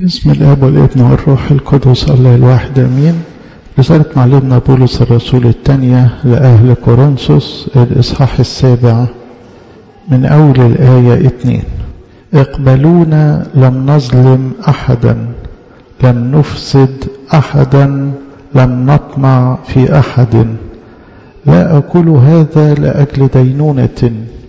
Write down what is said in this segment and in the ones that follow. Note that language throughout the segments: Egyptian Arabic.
بسم الاب والابن والروح القدس الله الواحد امين رسالة معلمنا بولس الرسول الثانية لأهل كورنثوس الإصحاح السابع من أول الآية اتنين اقبلونا لم نظلم أحدا لم نفسد أحدا لم نطمع في أحد لا أقول هذا لأجل دينونة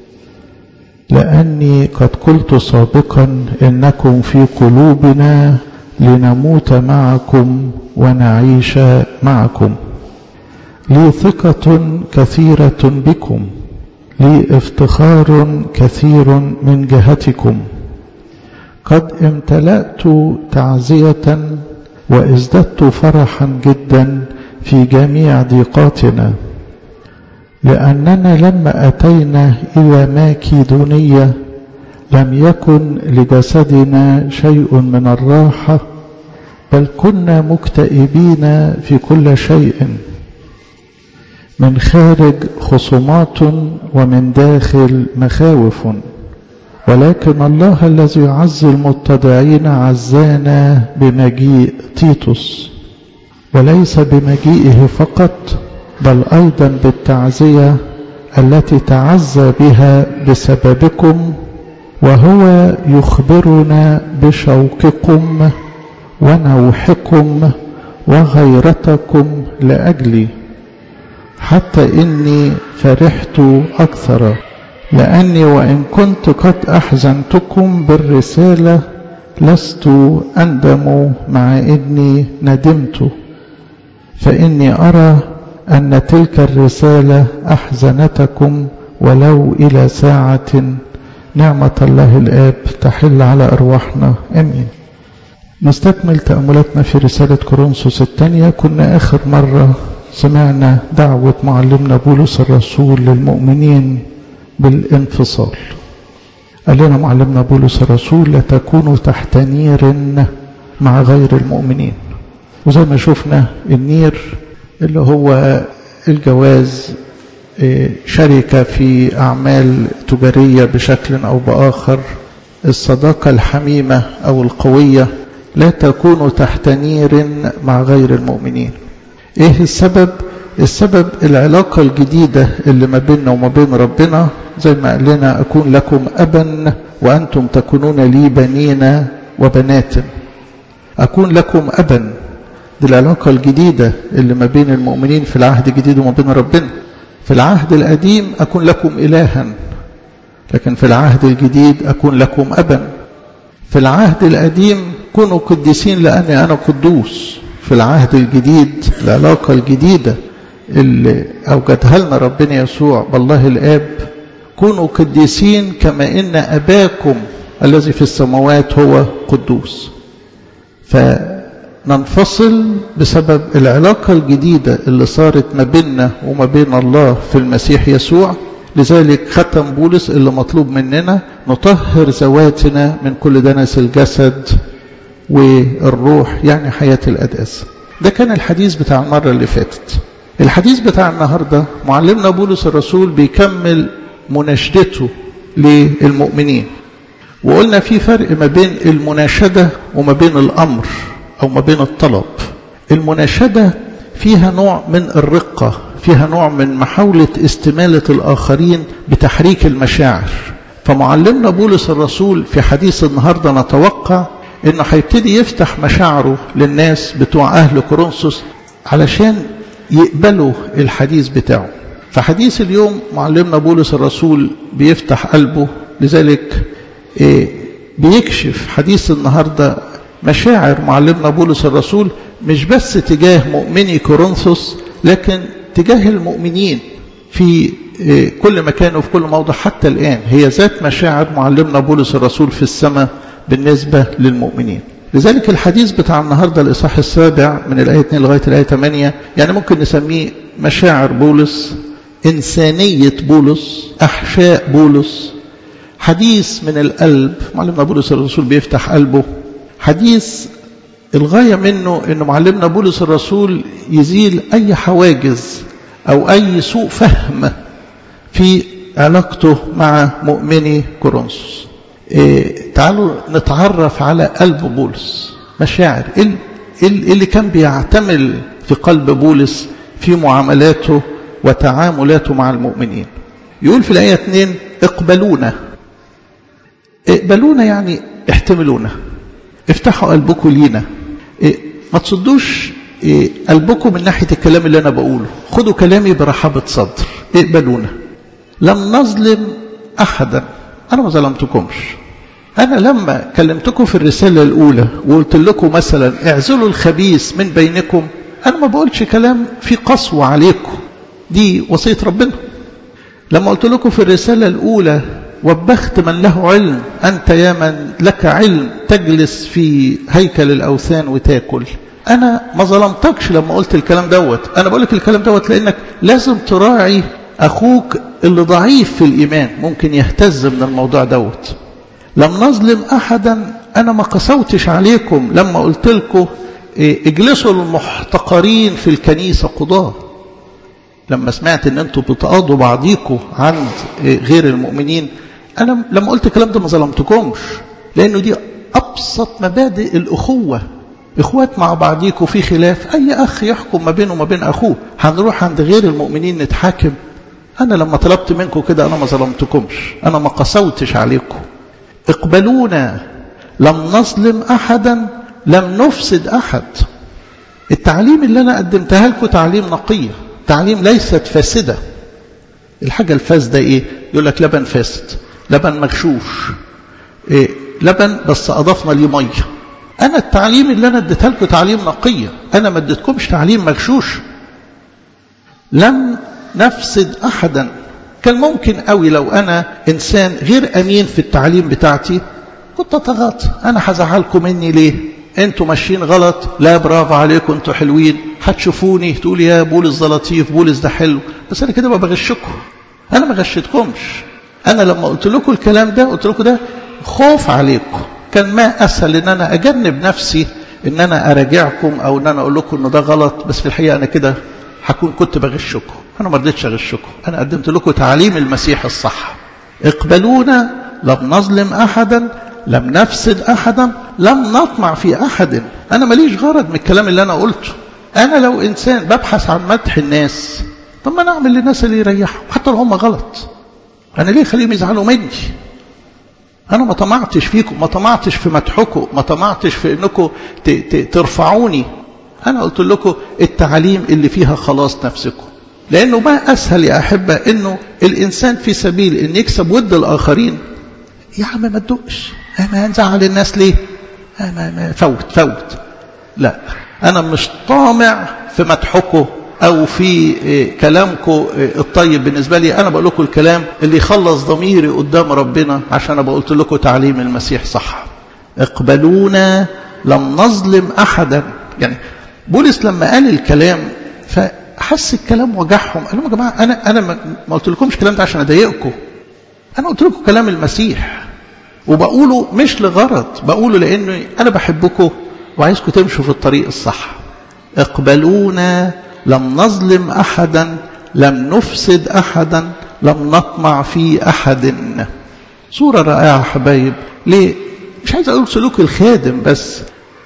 لأني قد قلت سابقا إنكم في قلوبنا لنموت معكم ونعيش معكم لي ثقة كثيرة بكم لي افتخار كثير من جهتكم قد امتلأت تعزية وازددت فرحا جدا في جميع ضيقاتنا لأننا لما أتينا إلى ماكيدونية لم يكن لجسدنا شيء من الراحة بل كنا مكتئبين في كل شيء من خارج خصومات ومن داخل مخاوف ولكن الله الذي يعز المتضعين عزانا بمجيء تيتوس وليس بمجيئه فقط بل أيضا بالتعزية التي تعزى بها بسببكم وهو يخبرنا بشوقكم ونوحكم وغيرتكم لأجلي حتى إني فرحت أكثر لأني وإن كنت قد أحزنتكم بالرسالة لست أندم مع إني ندمت فإني أرى أن تلك الرسالة أحزنتكم ولو إلى ساعة نعمة الله الآب تحل على أرواحنا أمين نستكمل تأملاتنا في رسالة كورنثوس الثانية كنا آخر مرة سمعنا دعوة معلمنا بولس الرسول للمؤمنين بالانفصال قال لنا معلمنا بولس الرسول لا تكونوا تحت نير مع غير المؤمنين وزي ما شفنا النير اللي هو الجواز شركة في أعمال تجارية بشكل أو بآخر الصداقة الحميمة أو القوية لا تكون تحت نير مع غير المؤمنين إيه السبب؟ السبب العلاقة الجديدة اللي ما بيننا وما بين ربنا زي ما قال لنا أكون لكم أبا وأنتم تكونون لي بنين وبنات أكون لكم أبا دي العلاقة الجديدة اللي ما بين المؤمنين في العهد الجديد وما بين ربنا في العهد القديم أكون لكم إلها لكن في العهد الجديد أكون لكم أبا في العهد القديم كونوا قديسين لأني أنا قدوس في العهد الجديد العلاقة الجديدة اللي أوجدها لنا ربنا يسوع بالله الآب كونوا قديسين كما إن أباكم الذي في السماوات هو قدوس فننفصل بسبب العلاقة الجديدة اللي صارت ما بيننا وما بين الله في المسيح يسوع لذلك ختم بولس اللي مطلوب مننا نطهر ذواتنا من كل دنس الجسد والروح يعني حياة الأداس ده كان الحديث بتاع المرة اللي فاتت الحديث بتاع النهاردة معلمنا بولس الرسول بيكمل مناشدته للمؤمنين وقلنا في فرق ما بين المناشدة وما بين الأمر أو ما بين الطلب المناشدة فيها نوع من الرقة فيها نوع من محاولة استمالة الآخرين بتحريك المشاعر فمعلمنا بولس الرسول في حديث النهاردة نتوقع انه هيبتدي يفتح مشاعره للناس بتوع اهل كورنثوس علشان يقبلوا الحديث بتاعه فحديث اليوم معلمنا بولس الرسول بيفتح قلبه لذلك بيكشف حديث النهاردة مشاعر معلمنا بولس الرسول مش بس تجاه مؤمني كورنثوس لكن تجاه المؤمنين في كل مكان وفي كل موضع حتى الآن هي ذات مشاعر معلمنا بولس الرسول في السماء بالنسبة للمؤمنين لذلك الحديث بتاع النهاردة الإصحاح السابع من الآية 2 لغاية الآية 8 يعني ممكن نسميه مشاعر بولس إنسانية بولس أحشاء بولس حديث من القلب معلمنا بولس الرسول بيفتح قلبه حديث الغاية منه أن معلمنا بولس الرسول يزيل أي حواجز أو أي سوء فهم في علاقته مع مؤمني كورنثوس إيه تعالوا نتعرف على قلب بولس مشاعر إيه اللي كان بيعتمل في قلب بولس في معاملاته وتعاملاته مع المؤمنين يقول في الآية 2 اقبلونا اقبلونا يعني احتملونا افتحوا قلبكم لينا إيه ما تصدوش إيه قلبكم من ناحية الكلام اللي أنا بقوله خدوا كلامي برحابة صدر اقبلونا لم نظلم أحدا أنا ما ظلمتكمش أنا لما كلمتكم في الرسالة الأولى وقلت لكم مثلا اعزلوا الخبيث من بينكم أنا ما بقولش كلام في قسوة عليكم دي وصية ربنا لما قلت لكم في الرسالة الأولى وبخت من له علم أنت يا من لك علم تجلس في هيكل الأوثان وتاكل أنا ما ظلمتكش لما قلت الكلام دوت أنا بقول لك الكلام دوت لأنك لازم تراعي أخوك اللي ضعيف في الإيمان ممكن يهتز من الموضوع دوت لم نظلم أحدا أنا ما قسوتش عليكم لما قلت لكم اجلسوا المحتقرين في الكنيسة قضاة لما سمعت ان انتوا بتقاضوا بعضيكم عند غير المؤمنين انا لما قلت الكلام ده ما ظلمتكمش لانه دي ابسط مبادئ الاخوه اخوات مع بعضيكم في خلاف اي اخ يحكم ما بينه وما بين اخوه هنروح عند غير المؤمنين نتحاكم انا لما طلبت منكم كده انا ما ظلمتكمش انا ما قسوتش عليكم اقبلونا لم نظلم احدا لم نفسد احد التعليم اللي انا قدمتها لكم تعليم نقيه تعليم ليست فاسده الحاجه الفاسده ايه يقول لك لبن فاسد لبن مغشوش إيه لبن بس اضفنا ليه ميه انا التعليم اللي انا اديتها لكم تعليم نقيه انا ما اديتكمش تعليم مغشوش لم نفسد احدا كان ممكن قوي لو انا انسان غير امين في التعليم بتاعتي كنت اتغاضى انا هزعلكم مني ليه انتوا ماشيين غلط لا برافو عليكم انتوا حلوين هتشوفوني تقول يا بولس ده لطيف بولس ده حلو بس انا كده ما بغشكم انا ما غشيتكمش انا لما قلت لكم الكلام ده قلت لكم ده خوف عليكم كان ما اسهل ان انا اجنب نفسي ان انا اراجعكم او ان انا اقول لكم ان ده غلط بس في الحقيقه انا كده هكون كنت بغشكم انا ما رضيتش اغشكم انا قدمت لكم تعليم المسيح الصح اقبلونا لم نظلم احدا لم نفسد احدا لم نطمع في احد انا ماليش غرض من الكلام اللي انا قلته انا لو انسان ببحث عن مدح الناس طب ما انا اعمل للناس اللي يريحهم حتى لو هم غلط انا ليه خليهم يزعلوا مني انا ما طمعتش فيكم ما طمعتش في مدحكم ما طمعتش في انكم ترفعوني انا قلت لكم التعاليم اللي فيها خلاص نفسكم لانه ما اسهل يا احبه انه الانسان في سبيل ان يكسب ود الاخرين يا عم ما تدقش انا هنزعل الناس ليه أنا فوت فوت لا انا مش طامع في مدحكم او في كلامكم الطيب بالنسبه لي انا بقول لكم الكلام اللي يخلص ضميري قدام ربنا عشان ابقى قلت لكم تعليم المسيح صح اقبلونا لم نظلم احدا يعني بولس لما قال الكلام فحس الكلام وجعهم قال لهم يا جماعه انا انا ما قلت لكمش الكلام ده عشان اضايقكم انا قلت لكم كلام المسيح وبقوله مش لغرض بقوله لانه انا بحبكم وعايزكم تمشوا في الطريق الصح اقبلونا لم نظلم احدا لم نفسد احدا لم نطمع في احد صوره رائعه حبايب ليه مش عايز اقول سلوك الخادم بس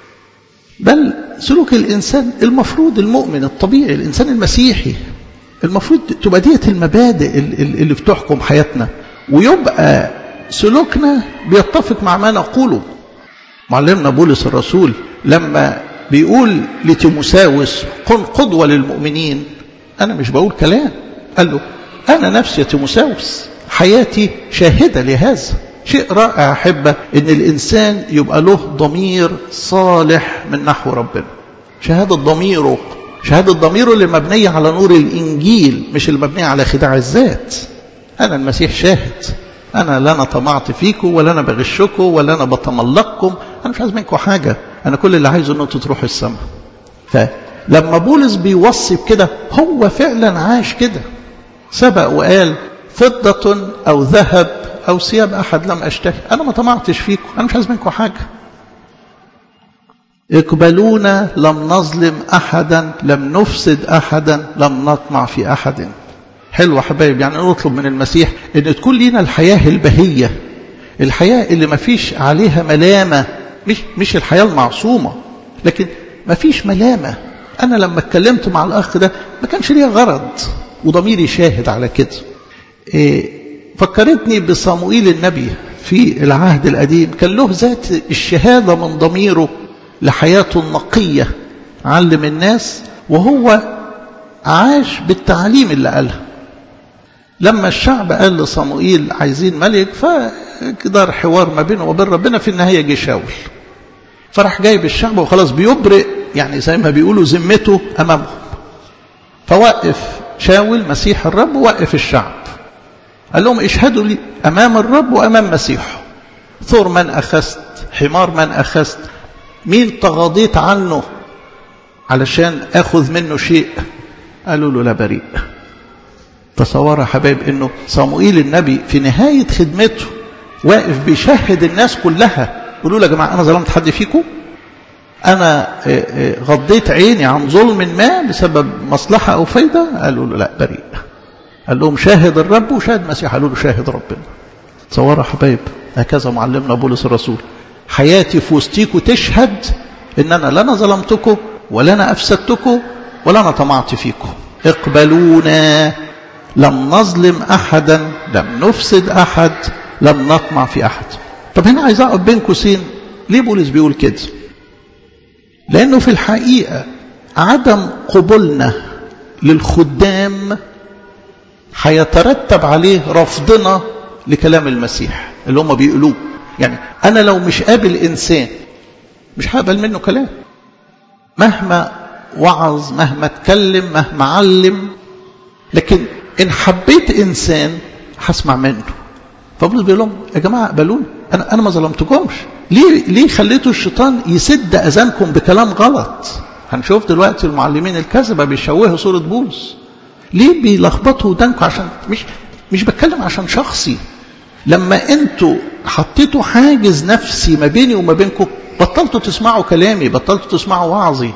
بل سلوك الانسان المفروض المؤمن الطبيعي الانسان المسيحي المفروض تبقى ديت المبادئ اللي بتحكم حياتنا ويبقى سلوكنا بيتفق مع ما نقوله معلمنا بولس الرسول لما بيقول لتيموساوس كن قدوة للمؤمنين أنا مش بقول كلام قال له أنا نفسي يا تيموساوس حياتي شاهدة لهذا شيء رائع أحبة إن الإنسان يبقى له ضمير صالح من نحو ربنا شهادة ضميره شهادة ضميره اللي مبنية على نور الإنجيل مش اللي مبنية على خداع الذات أنا المسيح شاهد أنا لا أنا طمعت فيكم ولا أنا بغشكم ولا أنا بتملقكم أنا مش عايز منكم حاجة أنا كل اللي عايزه أن أنتوا تروحوا السماء فلما بولس بيوصي بكده هو فعلا عاش كده سبق وقال فضة أو ذهب أو ثياب أحد لم أشتهي أنا ما طمعتش فيكم أنا مش عايز منكم حاجة اقبلونا لم نظلم أحدا لم نفسد أحدا لم نطمع في أحد حلو حبايب يعني نطلب من المسيح ان تكون لنا الحياة البهية الحياة اللي ما فيش عليها ملامة مش مش الحياة المعصومة لكن ما فيش ملامة أنا لما اتكلمت مع الأخ ده ما كانش ليا غرض وضميري شاهد على كده إيه فكرتني بصموئيل النبي في العهد القديم كان له ذات الشهادة من ضميره لحياته النقية علم الناس وهو عاش بالتعليم اللي قالها لما الشعب قال لصموئيل عايزين ملك فدار حوار ما بينه وبين ربنا في النهاية جه شاول فراح جايب الشعب وخلاص بيبرئ يعني زي ما بيقولوا ذمته أمامهم فوقف شاول مسيح الرب ووقف الشعب قال لهم اشهدوا لي أمام الرب وأمام مسيحه ثور من أخذت حمار من أخذت مين تغاضيت عنه علشان أخذ منه شيء قالوا له لا بريء تصوروا يا حبايب انه صموئيل النبي في نهاية خدمته واقف بيشهد الناس كلها يقولوا له يا جماعة أنا ظلمت حد فيكم أنا غضيت عيني عن ظلم ما بسبب مصلحة أو فايدة قالوا له لا بريء قال لهم شاهد الرب وشاهد المسيح قالوا له شاهد ربنا تصوروا يا حبايب هكذا معلمنا بولس الرسول حياتي في وسطيكم تشهد ان انا لا انا ظلمتكم ولا انا افسدتكم ولا انا طمعت فيكم اقبلونا لم نظلم احدا لم نفسد احد لم نطمع في احد طب هنا عايز اقف بين قوسين ليه بولس بيقول كده لانه في الحقيقه عدم قبولنا للخدام هيترتب عليه رفضنا لكلام المسيح اللي هم بيقولوه يعني أنا لو مش قابل إنسان مش هقبل منه كلام مهما وعظ مهما اتكلم مهما علم لكن إن حبيت إنسان هسمع منه فبولس بيقول لهم يا جماعة اقبلوني أنا أنا ما ظلمتكمش ليه ليه خليتوا الشيطان يسد أذانكم بكلام غلط هنشوف دلوقتي المعلمين الكذبة بيشوهوا صورة بولس ليه بيلخبطوا ودانكم عشان مش مش بتكلم عشان شخصي لما انتوا حطيتوا حاجز نفسي ما بيني وما بينكم بطلتوا تسمعوا كلامي بطلتوا تسمعوا وعظي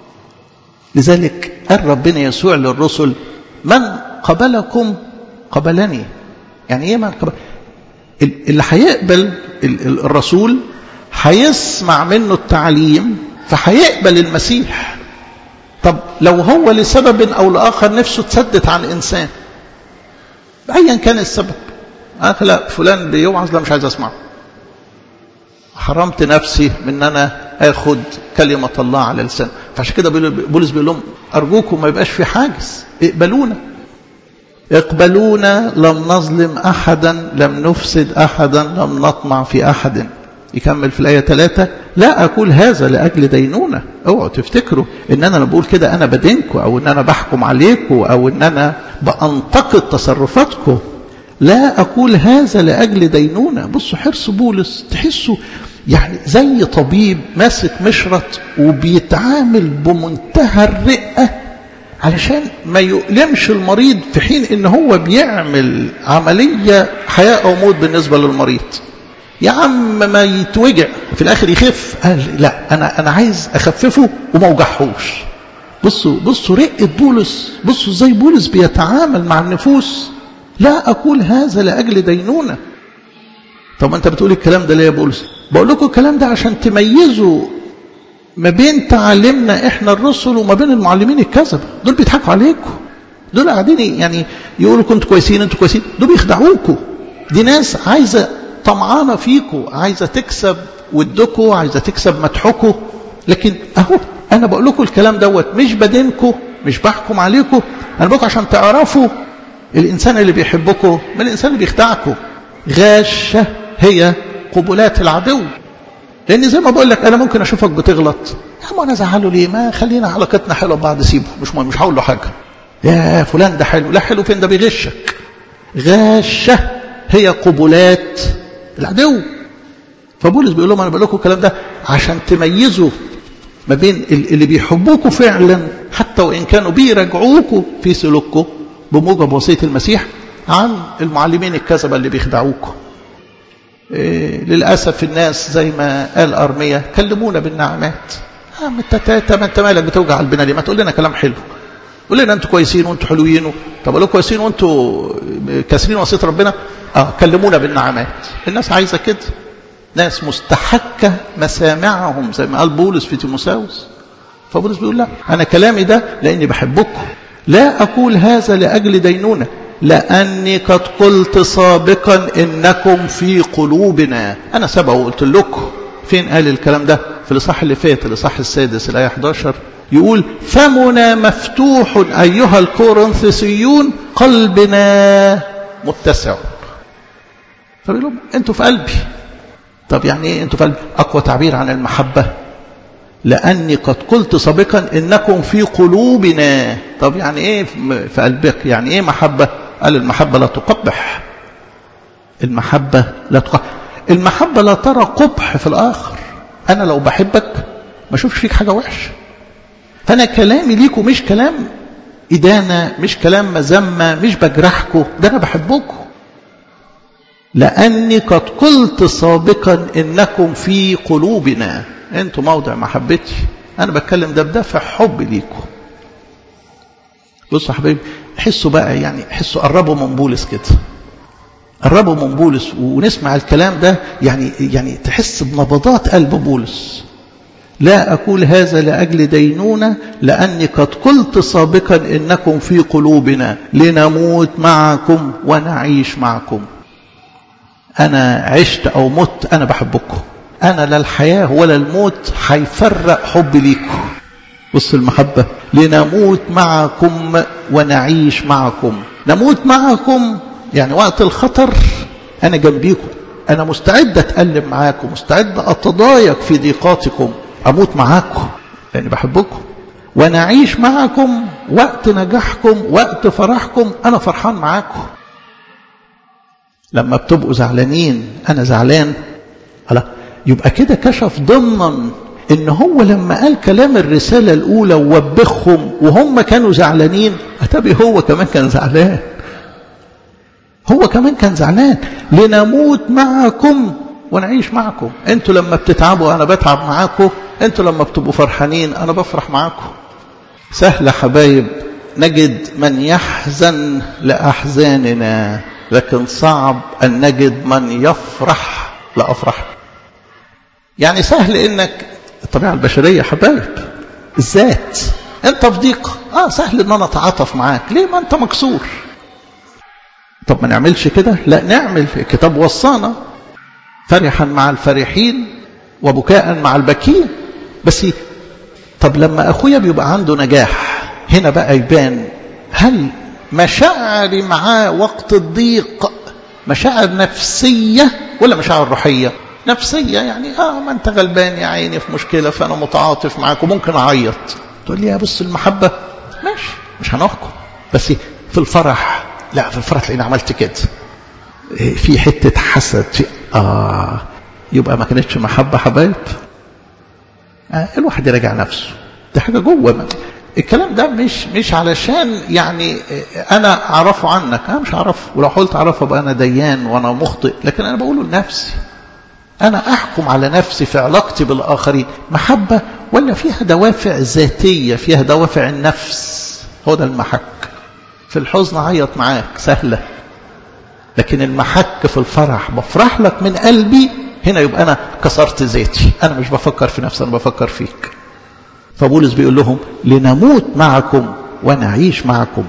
لذلك قال ربنا يسوع للرسل من قبلكم قبلني يعني ايه من قبل اللي هيقبل الرسول هيسمع منه التعليم فهيقبل المسيح طب لو هو لسبب او لاخر نفسه تسدت عن انسان ايا كان السبب أنا لا فلان بيوعظ لا مش عايز اسمعه حرمت نفسي من ان انا اخد كلمه الله على لسان فعشان كده بولس بيقول لهم ارجوكم ما يبقاش في حاجز اقبلونا اقبلونا لم نظلم احدا لم نفسد احدا لم نطمع في احد يكمل في الايه ثلاثة لا اقول هذا لاجل دينونه اوعوا تفتكروا ان انا بقول كده انا بدينكم او ان انا بحكم عليكم او ان انا بانتقد تصرفاتكم لا أقول هذا لأجل دينونة بصوا حرص بولس تحسوا يعني زي طبيب ماسك مشرط وبيتعامل بمنتهى الرقة علشان ما يؤلمش المريض في حين ان هو بيعمل عملية حياة او موت بالنسبة للمريض يا عم ما يتوجع في الاخر يخف قال لا انا انا عايز اخففه وما اوجعهوش بصوا بصوا رقة بولس بصوا ازاي بولس بيتعامل مع النفوس لا أقول هذا لأجل دينونة طب أنت بتقول الكلام ده ليه يا بولس بقول لكم الكلام ده عشان تميزوا ما بين تعلمنا إحنا الرسل وما بين المعلمين الكذبة دول بيضحكوا عليكم دول قاعدين يعني يقولوا كنتوا كويسين انتوا كويسين دول بيخدعوكم دي ناس عايزة طمعانة فيكم عايزة تكسب ودكم عايزة تكسب مدحكم لكن أهو أنا بقول لكم الكلام دوت مش بدينكم مش بحكم عليكم أنا بقول عشان تعرفوا الإنسان اللي بيحبكم من الإنسان اللي بيخدعكم غاشة هي قبلات العدو لأن زي ما بقول لك أنا ممكن أشوفك بتغلط يا عم أنا زعله ليه ما خلينا علاقتنا حلوة ببعض سيبه مش مهم مش هقول له حاجة يا فلان ده حلو لا حلو فين ده بيغشك غاشة هي قبلات العدو فبولس بيقول لهم أنا بقول لكم الكلام ده عشان تميزوا ما بين اللي بيحبوكوا فعلا حتى وإن كانوا بيراجعوكوا في سلوككم بموجب وصية المسيح عن المعلمين الكذبة اللي بيخدعوكم إيه للأسف الناس زي ما قال أرمية كلمونا بالنعمات عم انت انت مالك بتوجع قلبنا ليه ما تقول لنا كلام حلو قول لنا انتوا كويسين وانتوا حلوين و... طب قالوا كويسين وانتوا كاسرين وصية ربنا اه كلمونا بالنعمات الناس عايزة كده ناس مستحكة مسامعهم زي ما قال بولس في تيموساوس فبولس بيقول لا أنا كلامي ده لأني بحبكم لا أقول هذا لأجل دينونة لأني قد قلت سابقا إنكم في قلوبنا أنا سبق وقلت لكم فين قال الكلام ده في الإصحاح اللي فات الإصحاح السادس الآية 11 يقول فمنا مفتوح أيها الكورنثيسيون قلبنا متسع فبيقول لهم أنتوا في قلبي طب يعني إيه أنتوا في قلبي أقوى تعبير عن المحبة لأني قد قلت سابقا إنكم في قلوبنا طب يعني إيه في قلبك يعني إيه محبة قال المحبة لا تقبح المحبة لا تقبح المحبة لا ترى قبح في الآخر أنا لو بحبك ما أشوفش فيك حاجة وحشة فأنا كلامي ليكم مش كلام إدانة مش كلام مذمة مش بجرحكم ده أنا بحبكم لأني قد قلت سابقا إنكم في قلوبنا أنتم موضع محبتي أنا بتكلم ده بدافع حب ليكم بصوا يا حبايبي حسوا بقى يعني حسوا قربوا من بولس كده قربوا من بولس ونسمع الكلام ده يعني يعني تحس بنبضات قلب بولس لا أقول هذا لأجل دينونة لأني قد قلت سابقا إنكم في قلوبنا لنموت معكم ونعيش معكم أنا عشت أو مت أنا بحبكم أنا لا الحياة ولا الموت هيفرق حبي ليكم بص المحبة لنموت معكم ونعيش معكم نموت معكم يعني وقت الخطر أنا جنبيكم أنا مستعد أتألم معاكم مستعد أتضايق في ضيقاتكم أموت معاكم لأني بحبكم ونعيش معكم وقت نجاحكم وقت فرحكم أنا فرحان معاكم لما بتبقوا زعلانين أنا زعلان ألا يبقى كده كشف ضمنا ان هو لما قال كلام الرسالة الاولى ووبخهم وهم كانوا زعلانين اتبي هو كمان كان زعلان هو كمان كان زعلان لنموت معكم ونعيش معكم انتوا لما بتتعبوا انا بتعب معاكم انتوا لما بتبقوا فرحانين انا بفرح معاكم سهل حبايب نجد من يحزن لأحزاننا لكن صعب أن نجد من يفرح لأفرح يعني سهل انك الطبيعة البشرية حبايب الذات انت في ضيق اه سهل ان انا اتعاطف معاك ليه ما انت مكسور طب ما نعملش كده لا نعمل الكتاب وصانا فرحا مع الفرحين وبكاء مع البكين بس طب لما اخويا بيبقى عنده نجاح هنا بقى يبان هل مشاعري معاه وقت الضيق مشاعر نفسية ولا مشاعر روحية نفسية يعني اه ما انت غلبان يا عيني في مشكلة فانا متعاطف معاك وممكن اعيط تقول لي يا بص المحبة ماشي مش هنحكم بس في الفرح لا في الفرح تلاقيني عملت كده في حتة حسد في اه يبقى ما كانتش محبة حبايب آه الواحد يراجع نفسه دي حاجة جوه الكلام ده مش مش علشان يعني انا اعرفه عنك انا مش اعرفه ولو حاولت اعرفه ابقى انا ديان وانا مخطئ لكن انا بقوله لنفسي أنا أحكم على نفسي في علاقتي بالآخرين محبة ولا فيها دوافع ذاتية فيها دوافع النفس هو ده المحك في الحزن عيط معاك سهلة لكن المحك في الفرح بفرح لك من قلبي هنا يبقى أنا كسرت ذاتي أنا مش بفكر في نفسي أنا بفكر فيك فبولس بيقول لهم لنموت معكم ونعيش معكم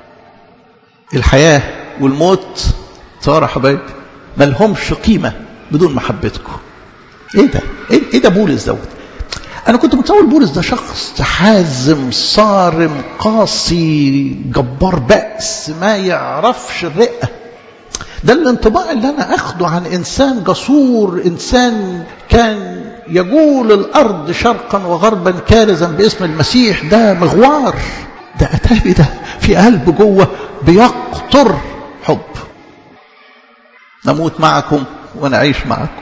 الحياة والموت صار حبايب ما لهمش قيمة بدون محبتكم ايه ده ايه ده بولس دوت انا كنت متصور بولس ده شخص حازم صارم قاسي جبار بأس ما يعرفش الرقة ده الانطباع اللي انا اخده عن انسان جسور انسان كان يجول الارض شرقا وغربا كارزا باسم المسيح ده مغوار ده اتاري ده في قلب جوه بيقطر حب نموت معكم ونعيش معكم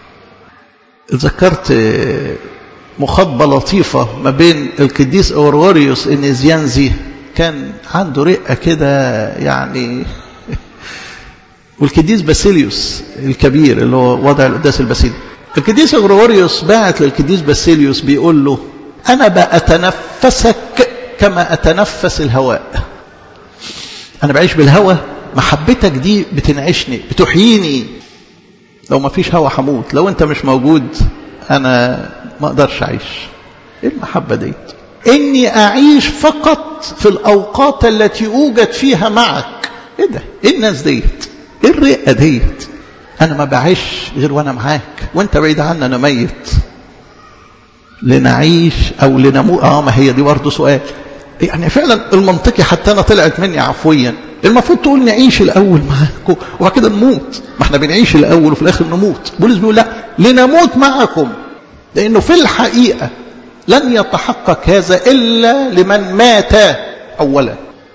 ذكرت مخاطبة لطيفة ما بين القديس أوروريوس النزيانزي كان عنده رقة كده يعني والقديس باسيليوس الكبير اللي هو وضع القداس الباسيلي القديس أوروريوس باعت للقديس باسيليوس بيقول له أنا بأتنفسك كما أتنفس الهواء أنا بعيش بالهواء محبتك دي بتنعشني بتحييني لو ما فيش هوا هموت لو انت مش موجود انا ما اقدرش اعيش ايه المحبه ديت اني اعيش فقط في الاوقات التي اوجد فيها معك ايه ده ايه الناس ديت ايه الرئه ديت انا ما بعيش غير وانا معاك وانت بعيد عني انا ميت لنعيش او لنموت اه ما هي دي برضه سؤال يعني فعلا المنطقي حتى انا طلعت مني عفويا المفروض تقول نعيش الاول معاكم وبعد كده نموت ما احنا بنعيش الاول وفي الاخر نموت بولس بيقول لا لنموت معكم لانه في الحقيقه لن يتحقق هذا الا لمن مات اولا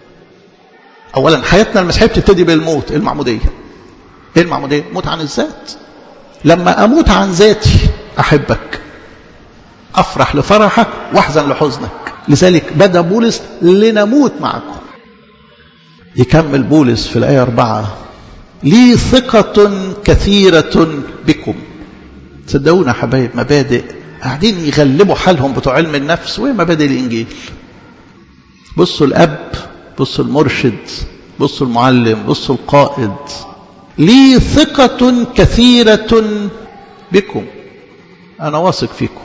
اولا حياتنا المسيحيه بتبتدي بالموت المعموديه ايه المعموديه موت عن الذات لما اموت عن ذاتي احبك افرح لفرحك واحزن لحزنك لذلك بدا بولس لنموت معكم يكمل بولس في الآية أربعة لي ثقة كثيرة بكم صدقونا يا حبايب مبادئ قاعدين يغلبوا حالهم بتوع علم النفس وهي مبادئ الإنجيل بصوا الأب بصوا المرشد بصوا المعلم بصوا القائد لي ثقة كثيرة بكم أنا واثق فيكم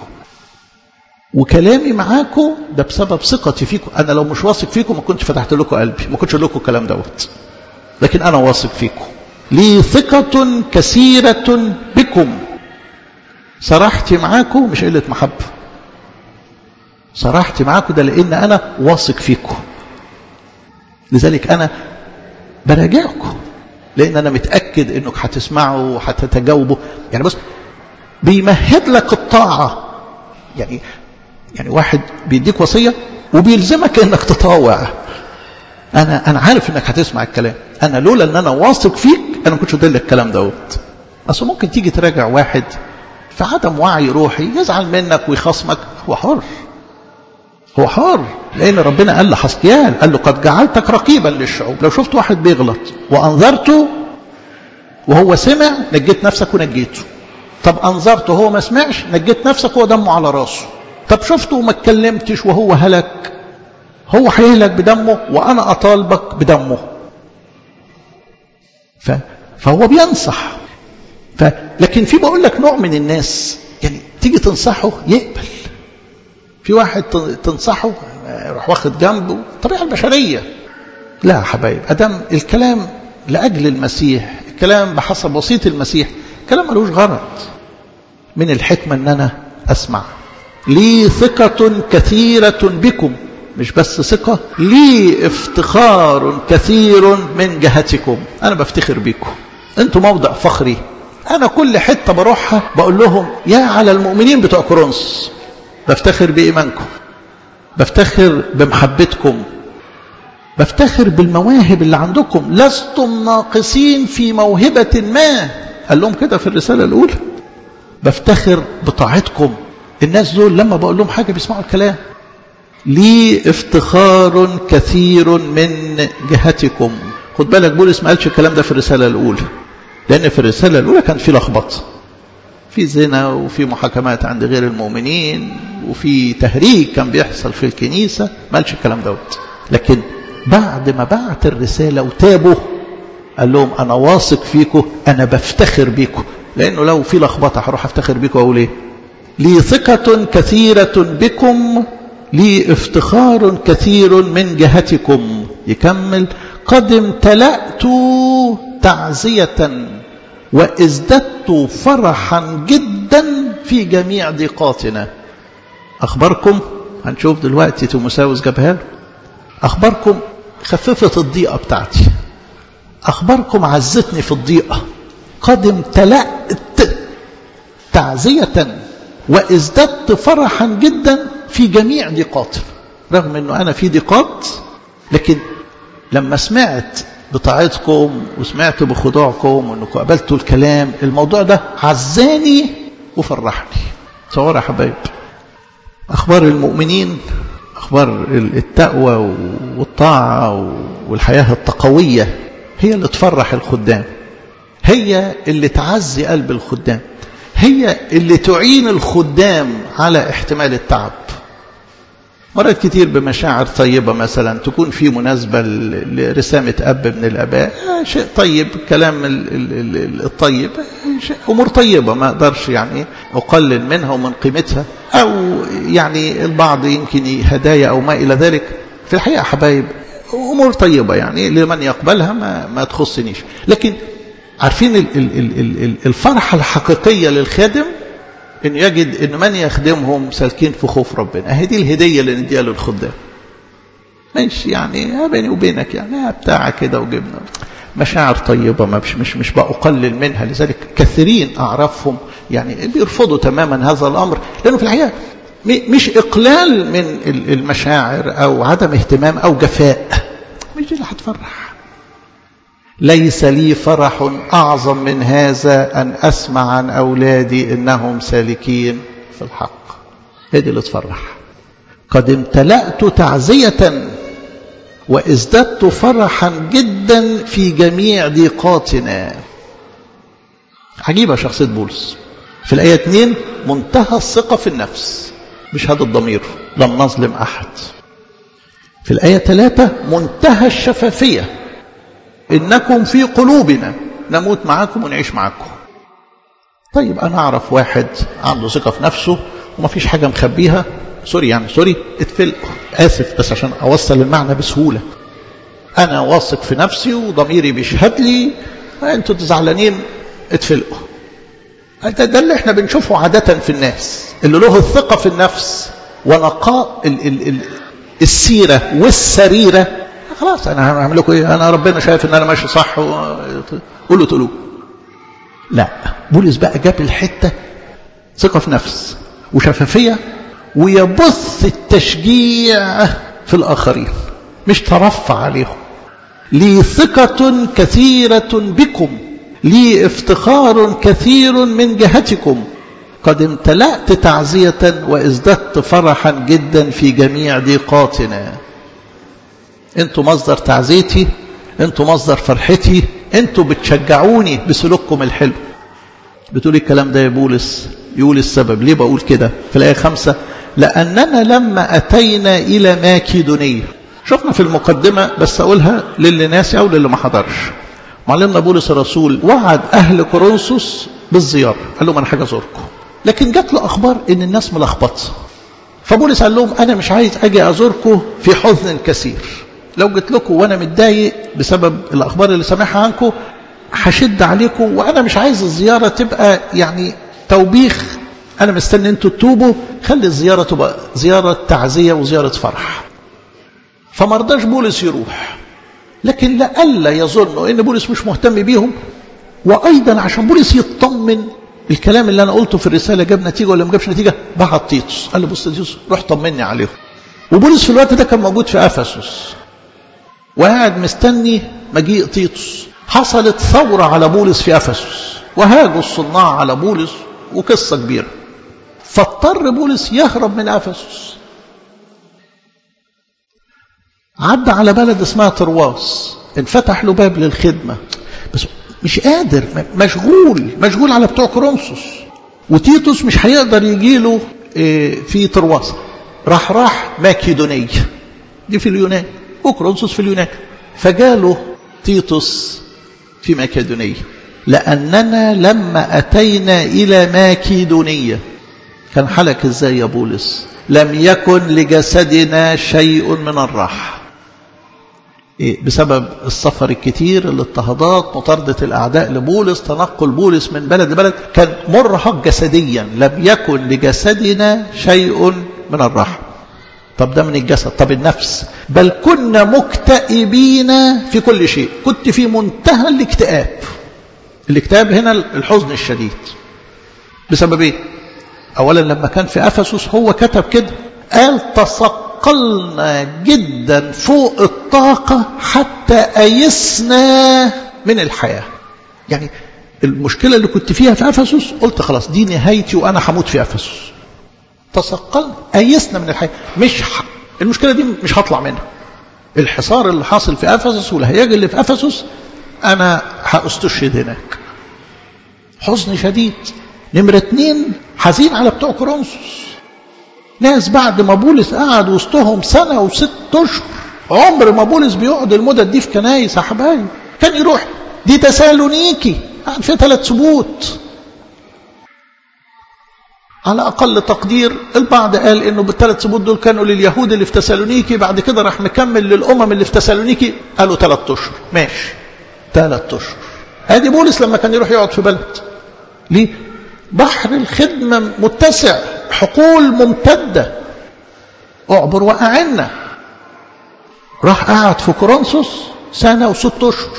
وكلامي معاكم ده بسبب ثقتي فيكم انا لو مش واثق فيكم ما كنتش فتحت لكم قلبي ما كنتش لكم الكلام دوت لكن انا واثق فيكم لي ثقة كثيرة بكم صراحتي معاكم مش قلة محبة صراحتي معاكم ده لان انا واثق فيكم لذلك انا براجعكم لان انا متاكد انك هتسمعوا وهتتجاوبوا يعني بص بيمهد لك الطاعه يعني يعني واحد بيديك وصية وبيلزمك انك تطاوع انا انا عارف انك هتسمع الكلام انا لولا ان انا واثق فيك انا ما كنتش قلت لك الكلام دوت اصل ممكن تيجي تراجع واحد في عدم وعي روحي يزعل منك ويخصمك هو حر هو حر لان ربنا قال لحسقيال قال له قد جعلتك رقيبا للشعوب لو شفت واحد بيغلط وانذرته وهو سمع نجيت نفسك ونجيته طب انظرته وهو ما سمعش نجيت نفسك وهو دمه على راسه طب شفته وما اتكلمتش وهو هلك هو هيهلك بدمه وانا اطالبك بدمه ف... فهو بينصح ف... لكن في بقول لك نوع من الناس يعني تيجي تنصحه يقبل في واحد تنصحه يروح واخد جنبه الطبيعه البشريه لا يا حبايب ادم الكلام لاجل المسيح الكلام بحسب وصيه المسيح كلام ملوش غرض من الحكمه ان انا اسمع لي ثقة كثيرة بكم مش بس ثقة لي افتخار كثير من جهتكم أنا بفتخر بكم أنتم موضع فخري أنا كل حتة بروحها بقول لهم يا على المؤمنين بتوع كورنثوس بفتخر بإيمانكم بفتخر بمحبتكم بفتخر بالمواهب اللي عندكم لستم ناقصين في موهبة ما قال لهم كده في الرسالة الأولى بفتخر بطاعتكم الناس دول لما بقول لهم حاجة بيسمعوا الكلام لي افتخار كثير من جهتكم خد بالك بولس ما قالش الكلام ده في الرسالة الأولى لأن في الرسالة الأولى كان في لخبطة في زنا وفي محاكمات عند غير المؤمنين وفي تهريج كان بيحصل في الكنيسة ما قالش الكلام دوت لكن بعد ما بعت الرسالة وتابوا قال لهم أنا واثق فيكم أنا بفتخر بيكم لأنه لو في لخبطة هروح أفتخر بيكم أقول إيه لي ثقة كثيرة بكم لي افتخار كثير من جهتكم يكمل قد امتلأت تعزية وازددت فرحا جدا في جميع ضيقاتنا أخباركم هنشوف دلوقتي تيموساوس جابها له أخباركم خففت الضيقة بتاعتي أخباركم عزتني في الضيقة قد امتلأت تعزية وازددت فرحا جدا في جميع ضيقاتنا رغم انه انا في ضيقات لكن لما سمعت بطاعتكم وسمعت بخضوعكم وانكم قبلتوا الكلام الموضوع ده عزاني وفرحني تصور يا حبايب اخبار المؤمنين اخبار التقوى والطاعه والحياه التقويه هي اللي تفرح الخدام هي اللي تعزي قلب الخدام هي اللي تعين الخدام على احتمال التعب مرات كتير بمشاعر طيبة مثلا تكون في مناسبة لرسامة أب من الأباء شيء طيب الكلام الطيب شيء أمور طيبة ما أقدرش يعني أقلل منها ومن قيمتها أو يعني البعض يمكن هدايا أو ما إلى ذلك في الحقيقة حبايب أمور طيبة يعني لمن يقبلها ما, ما تخصنيش لكن عارفين الفرحة الحقيقية للخادم ان يجد ان من يخدمهم سالكين في خوف ربنا اهي دي الهديه اللي نديها للخدام ماشي يعني بيني وبينك يعني بتاع كده وجبنا مشاعر طيبه ما مش مش مش بقلل منها لذلك كثيرين اعرفهم يعني بيرفضوا تماما هذا الامر لانه في الحقيقه مش اقلال من المشاعر او عدم اهتمام او جفاء مش دي اللي هتفرح ليس لي فرح أعظم من هذا أن أسمع عن أولادي إنهم سالكين في الحق هذه اللي تفرح قد امتلأت تعزية وازددت فرحا جدا في جميع ضيقاتنا عجيبة شخصية بولس في الآية 2 منتهى الثقة في النفس بشهادة الضمير لم نظلم أحد في الآية 3 منتهى الشفافية إنكم في قلوبنا نموت معاكم ونعيش معاكم طيب أنا أعرف واحد عنده ثقة في نفسه وما فيش حاجة مخبيها سوري يعني سوري اتفل آسف بس عشان أوصل المعنى بسهولة أنا واثق في نفسي وضميري بيشهد لي أنتوا زعلانين اتفلقوا ده, ده اللي احنا بنشوفه عادة في الناس اللي له الثقة في النفس ونقاء ال ال ال السيرة والسريرة خلاص انا هعمل لكم ايه انا ربنا شايف ان انا ماشي صح قولوا تقولوا لا بولس بقى جاب الحته ثقه في نفس وشفافيه ويبث التشجيع في الاخرين مش ترفع عليهم لي ثقة كثيرة بكم لي افتخار كثير من جهتكم قد امتلأت تعزية وازددت فرحا جدا في جميع ضيقاتنا انتوا مصدر تعزيتي انتوا مصدر فرحتي انتوا بتشجعوني بسلوككم الحلو بتقول الكلام ده يا بولس يقول السبب ليه بقول كده في الآية خمسة لأننا لما أتينا إلى ماكيدونية شفنا في المقدمة بس أقولها للي ناسي أو للي ما حضرش معلمنا بولس الرسول وعد أهل كورنثوس بالزيارة قال لهم أنا حاجة أزوركم لكن جات له أخبار إن الناس ملخبطة فبولس قال لهم أنا مش عايز أجي أزوركم في حزن كثير لو جيت لكم وانا متضايق بسبب الاخبار اللي سامعها عنكم هشد عليكم وانا مش عايز الزياره تبقى يعني توبيخ انا مستني انتوا تتوبوا خلي الزياره تبقى زياره تعزيه وزياره فرح فما رضاش بولس يروح لكن لئلا يظنوا ان بولس مش مهتم بيهم وايضا عشان بولس يطمن الكلام اللي انا قلته في الرساله جاب نتيجه ولا ما جابش نتيجه بعت تيتوس قال له بص تيتوس روح طمني عليهم وبولس في الوقت ده كان موجود في افسس وقاعد مستني مجيء تيتوس حصلت ثورة على بولس في أفسس وهاجوا الصناع على بولس وقصة كبيرة فاضطر بولس يهرب من أفسس عدى على بلد اسمها ترواس انفتح له باب للخدمة بس مش قادر مشغول مشغول على بتوع كورنثوس وتيتوس مش هيقدر يجي له في ترواس راح راح ماكيدونية دي في اليونان وكرونسوس في اليونان فجاله تيتوس في ماكيدونية لأننا لما أتينا إلى ماكيدونية كان حالك إزاي يا بولس لم يكن لجسدنا شيء من الراحة إيه بسبب السفر الكتير الاضطهادات مطاردة الأعداء لبولس تنقل بولس من بلد لبلد كان مرهق جسديا لم يكن لجسدنا شيء من الراحة طب ده من الجسد طب النفس بل كنا مكتئبين في كل شيء كنت في منتهى الاكتئاب الاكتئاب هنا الحزن الشديد بسبب ايه اولا لما كان في افسس هو كتب كده قال تثقلنا جدا فوق الطاقه حتى ايسنا من الحياه يعني المشكله اللي كنت فيها في افسس قلت خلاص دي نهايتي وانا هموت في افسس تثقلنا ايسنا من الحياه مش ح... المشكله دي مش هطلع منها الحصار اللي حاصل في افسس والهياج اللي في افسس انا هاستشهد هناك حزن شديد نمرة اتنين حزين على بتوع كورنثوس ناس بعد ما بولس قعد وسطهم سنة وست أشهر عمر ما بولس بيقعد المدد دي في كنايس يا حبايبي كان يروح دي تسالونيكي قعد فيها ثلاث سبوت على أقل تقدير البعض قال إنه بالثلاث سبوت دول كانوا لليهود اللي في تسالونيكي بعد كده راح مكمل للأمم اللي في تسالونيكي قالوا ثلاث أشهر ماشي ثلاث أشهر ادي بولس لما كان يروح يقعد في بلد ليه بحر الخدمة متسع حقول ممتدة اعبر وأعنا راح قعد في كورنثوس سنة وست أشهر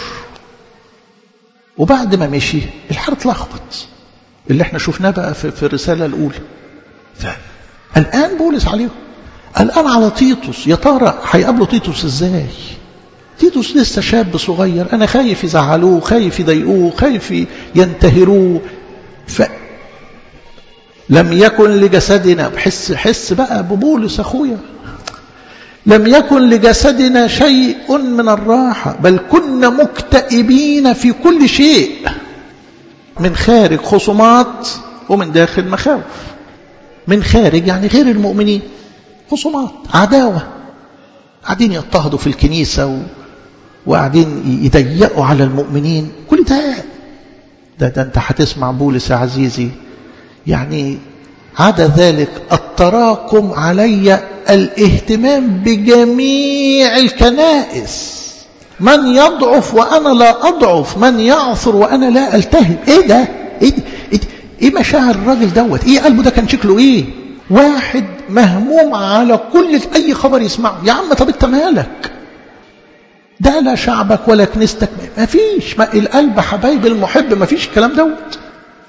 وبعد ما مشي الحال اتلخبط اللي احنا شفناه بقى في, في الرسالة الأولى الآن بولس عليهم الآن على تيتوس يا ترى هيقابلوا تيتوس ازاي تيتوس لسه شاب صغير أنا خايف يزعلوه خايف يضايقوه خايف ينتهروه ف لم يكن لجسدنا بحس حس بقى ببولس أخويا لم يكن لجسدنا شيء من الراحة بل كنا مكتئبين في كل شيء من خارج خصومات ومن داخل مخاوف من خارج يعني غير المؤمنين خصومات عداوة قاعدين يضطهدوا في الكنيسة و... وقاعدين يضيقوا على المؤمنين كل ده ده, ده انت هتسمع بولس يا عزيزي يعني عدا ذلك التراكم علي الاهتمام بجميع الكنائس من يضعف وأنا لا أضعف من يعثر وأنا لا ألتهم إيه ده إيه, ده؟ إيه, ده؟ إيه مشاعر الراجل دوت إيه قلبه ده كان شكله إيه واحد مهموم على كل أي خبر يسمعه يا عم طب أنت مالك ده لا شعبك ولا كنيستك ما فيش ما القلب حبايب المحب ما فيش الكلام دوت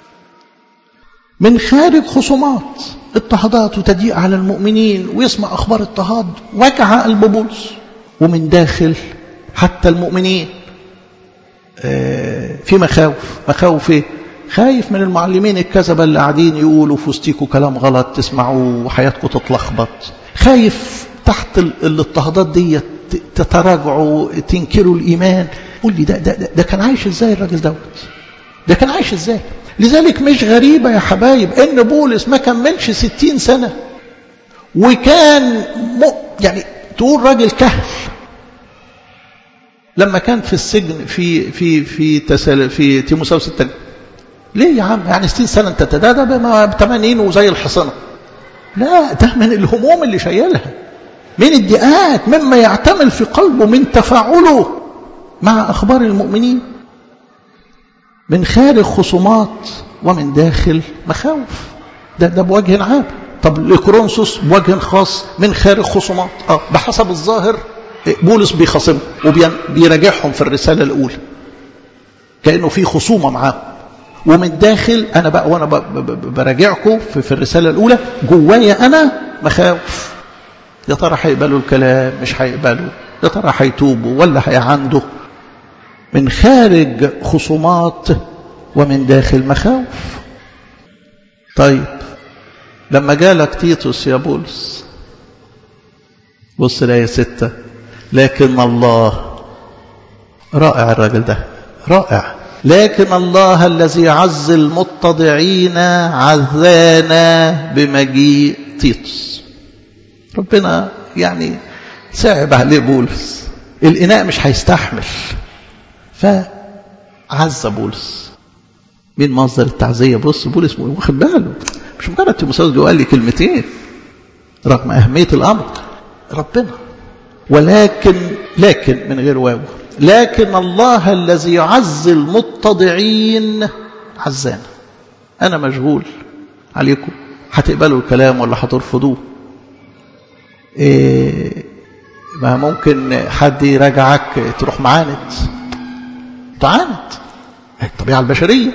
من خارج خصومات اضطهادات وتضييق على المؤمنين ويسمع أخبار اضطهاد وجع قلب بولس ومن داخل حتى المؤمنين في مخاوف مخاوف ايه خايف من المعلمين الكذبة اللي قاعدين يقولوا في وسطيكوا كلام غلط تسمعوه وحياتكم تتلخبط خايف تحت الاضطهادات دي تتراجعوا تنكروا الإيمان قول لي ده, ده, ده, ده كان عايش ازاي الراجل دوت ده كان عايش ازاي لذلك مش غريبة يا حبايب ان بولس ما كملش ستين سنة وكان م... يعني تقول راجل كهل لما كان في السجن في في في تسل في تيموساوس الثاني ليه يا عم يعني 60 سنه انت ده ده ب 80 وزي الحصنه لا ده من الهموم اللي شايلها من الضيقات مما يعتمل في قلبه من تفاعله مع اخبار المؤمنين من خارج خصومات ومن داخل مخاوف ده ده بوجه عام طب لكورنثوس بوجه خاص من خارج خصومات اه بحسب الظاهر بولس بيخاصمهم وبيراجعهم في الرسالة الأولى كأنه في خصومة معاهم ومن داخل أنا بقى وأنا براجعكم في, في الرسالة الأولى جوايا أنا مخاوف يا ترى هيقبلوا الكلام مش هيقبلوا يا ترى هيتوبوا ولا هيعندوا من خارج خصومات ومن داخل مخاوف طيب لما جالك تيتوس يا بولس بص الآية ستة لكن الله رائع الراجل ده رائع لكن الله الذي عز المتضعين عزانا بمجيء تيتوس ربنا يعني صعب عليه بولس الإناء مش هيستحمل فعز بولس مين مصدر التعزية بص بولس واخد باله مش مجرد تيموثاوس قال لي كلمتين رغم أهمية الأمر ربنا ولكن لكن من غير واو لكن الله الذي يعز المتضعين عزانا أنا مشغول عليكم هتقبلوا الكلام ولا هترفضوه إيه ما ممكن حد يراجعك تروح معاند تعاند الطبيعة البشرية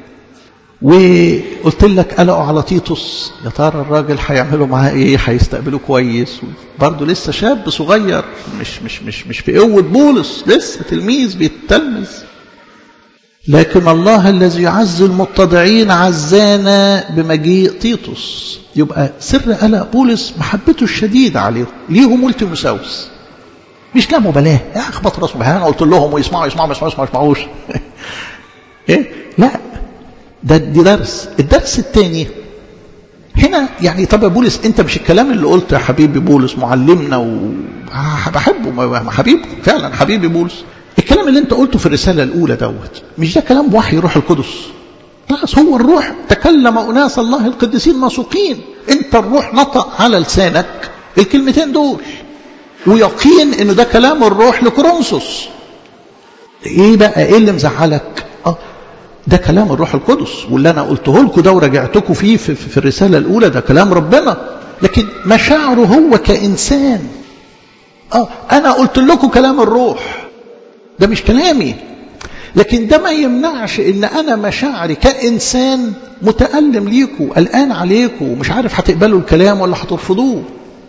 وقلت لك قلقوا على تيتوس يا ترى الراجل هيعملوا معاه ايه هيستقبلوه كويس برضه لسه شاب صغير مش مش مش مش في قوه بولس لسه تلميذ بيتلمذ لكن الله الذي يعز المتضعين عزانا بمجيء تيتوس يبقى سر قلق بولس محبته الشديدة عليهم ليهم والتيموساوس مش لا مبالاه يا اخبط راسهم انا قلت لهم ويسمعوا يسمعوا ما يسمعوش ما يسمعوش ايه لا ده دي درس الدرس الثاني هنا يعني طب يا بولس انت مش الكلام اللي قلته يا حبيبي بولس معلمنا وبحبه حبيبي فعلا حبيبي بولس الكلام اللي انت قلته في الرسالة الأولى دوت مش ده كلام وحي روح القدس خلاص هو الروح تكلم أناس الله القديسين مسوقين انت الروح نطق على لسانك الكلمتين دول ويقين ان ده كلام الروح لكورنثوس ايه بقى ايه اللي مزعلك اه ده كلام الروح القدس واللي انا قلته لكم ده ورجعتكم فيه في, في الرساله الاولى ده كلام ربنا لكن مشاعره هو كانسان اه انا قلت لكم كلام الروح ده مش كلامي لكن ده ما يمنعش ان انا مشاعري كانسان متالم ليكم قلقان عليكم ومش عارف هتقبلوا الكلام ولا هترفضوه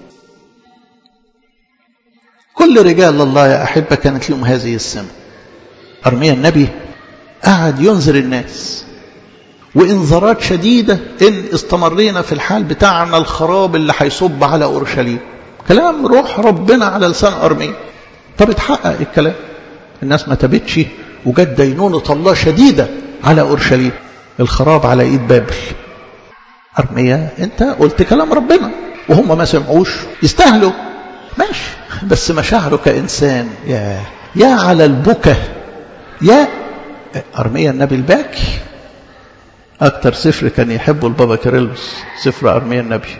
كل رجال الله يا احبه كانت لهم هذه السمه ارميا النبي قعد ينذر الناس وانذارات شديده ان استمرينا في الحال بتاعنا الخراب اللي هيصب على اورشليم كلام روح ربنا على لسان ارميا طب اتحقق الكلام الناس ما تبتش وجت دينونة الله شديدة على أورشليم الخراب على إيد بابل أرميا أنت قلت كلام ربنا وهم ما سمعوش يستاهلوا ماشي بس مشاعره كإنسان يا يا على البكا يا أرميا النبي الباكي أكتر سفر كان يحبه البابا كيرلس سفر أرميا النبي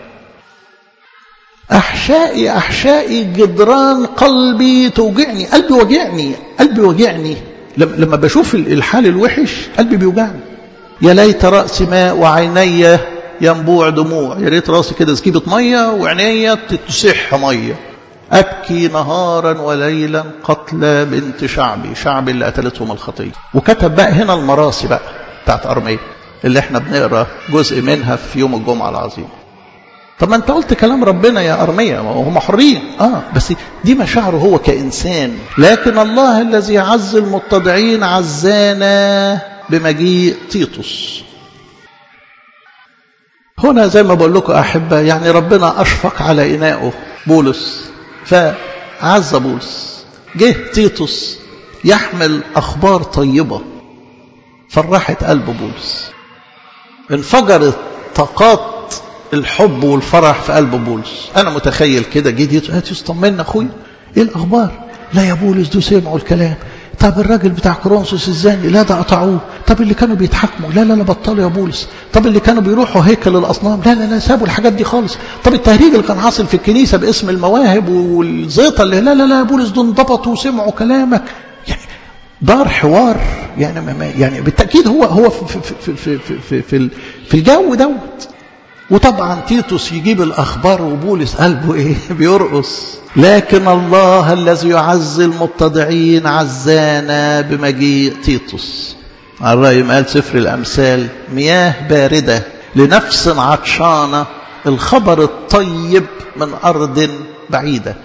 أحشائي أحشائي جدران قلبي توجعني قلبي وجعني قلبي وجعني لما بشوف الحال الوحش قلبي بيوجعني يا ليت رأسي ماء وعيني ينبوع دموع يا ريت راسي كده سكيبة مية وعيني تتسح مية أبكي نهارا وليلا قتلى بنت شعبي شعبي اللي قتلتهم الخطية وكتب بقى هنا المراسي بقى بتاعت أرمية اللي احنا بنقرأ جزء منها في يوم الجمعة العظيم طب ما انت قلت كلام ربنا يا أرمية وهم حرين اه بس دي مشاعره هو كإنسان لكن الله الذي عز المتضعين عزانا بمجيء تيتوس هنا زي ما بقول لكم أحبة يعني ربنا أشفق على إنائه بولس فعز بولس جه تيتوس يحمل أخبار طيبة فرحت قلب بولس انفجرت طاقات الحب والفرح في قلب بولس انا متخيل كده جه تيتوس طمنا اخويا ايه الاخبار لا يا بولس دول سمعوا الكلام طب الراجل بتاع كورنثوس الزاني لا ده قطعوه طب اللي كانوا بيتحاكموا لا لا لا بطلوا يا بولس طب اللي كانوا بيروحوا هيكل الاصنام لا لا لا سابوا الحاجات دي خالص طب التهريج اللي كان حاصل في الكنيسه باسم المواهب والزيطه اللي لا لا لا يا بولس دول انضبطوا وسمعوا كلامك يعني دار حوار يعني ما يعني بالتاكيد هو هو في في في في في, في, في الجو دوت وطبعا تيتوس يجيب الأخبار وبولس قلبه إيه بيرقص لكن الله الذي يعز المتضعين عزانا بمجيء تيتوس على رأي ما قال سفر الأمثال مياه باردة لنفس عطشانة الخبر الطيب من أرض بعيدة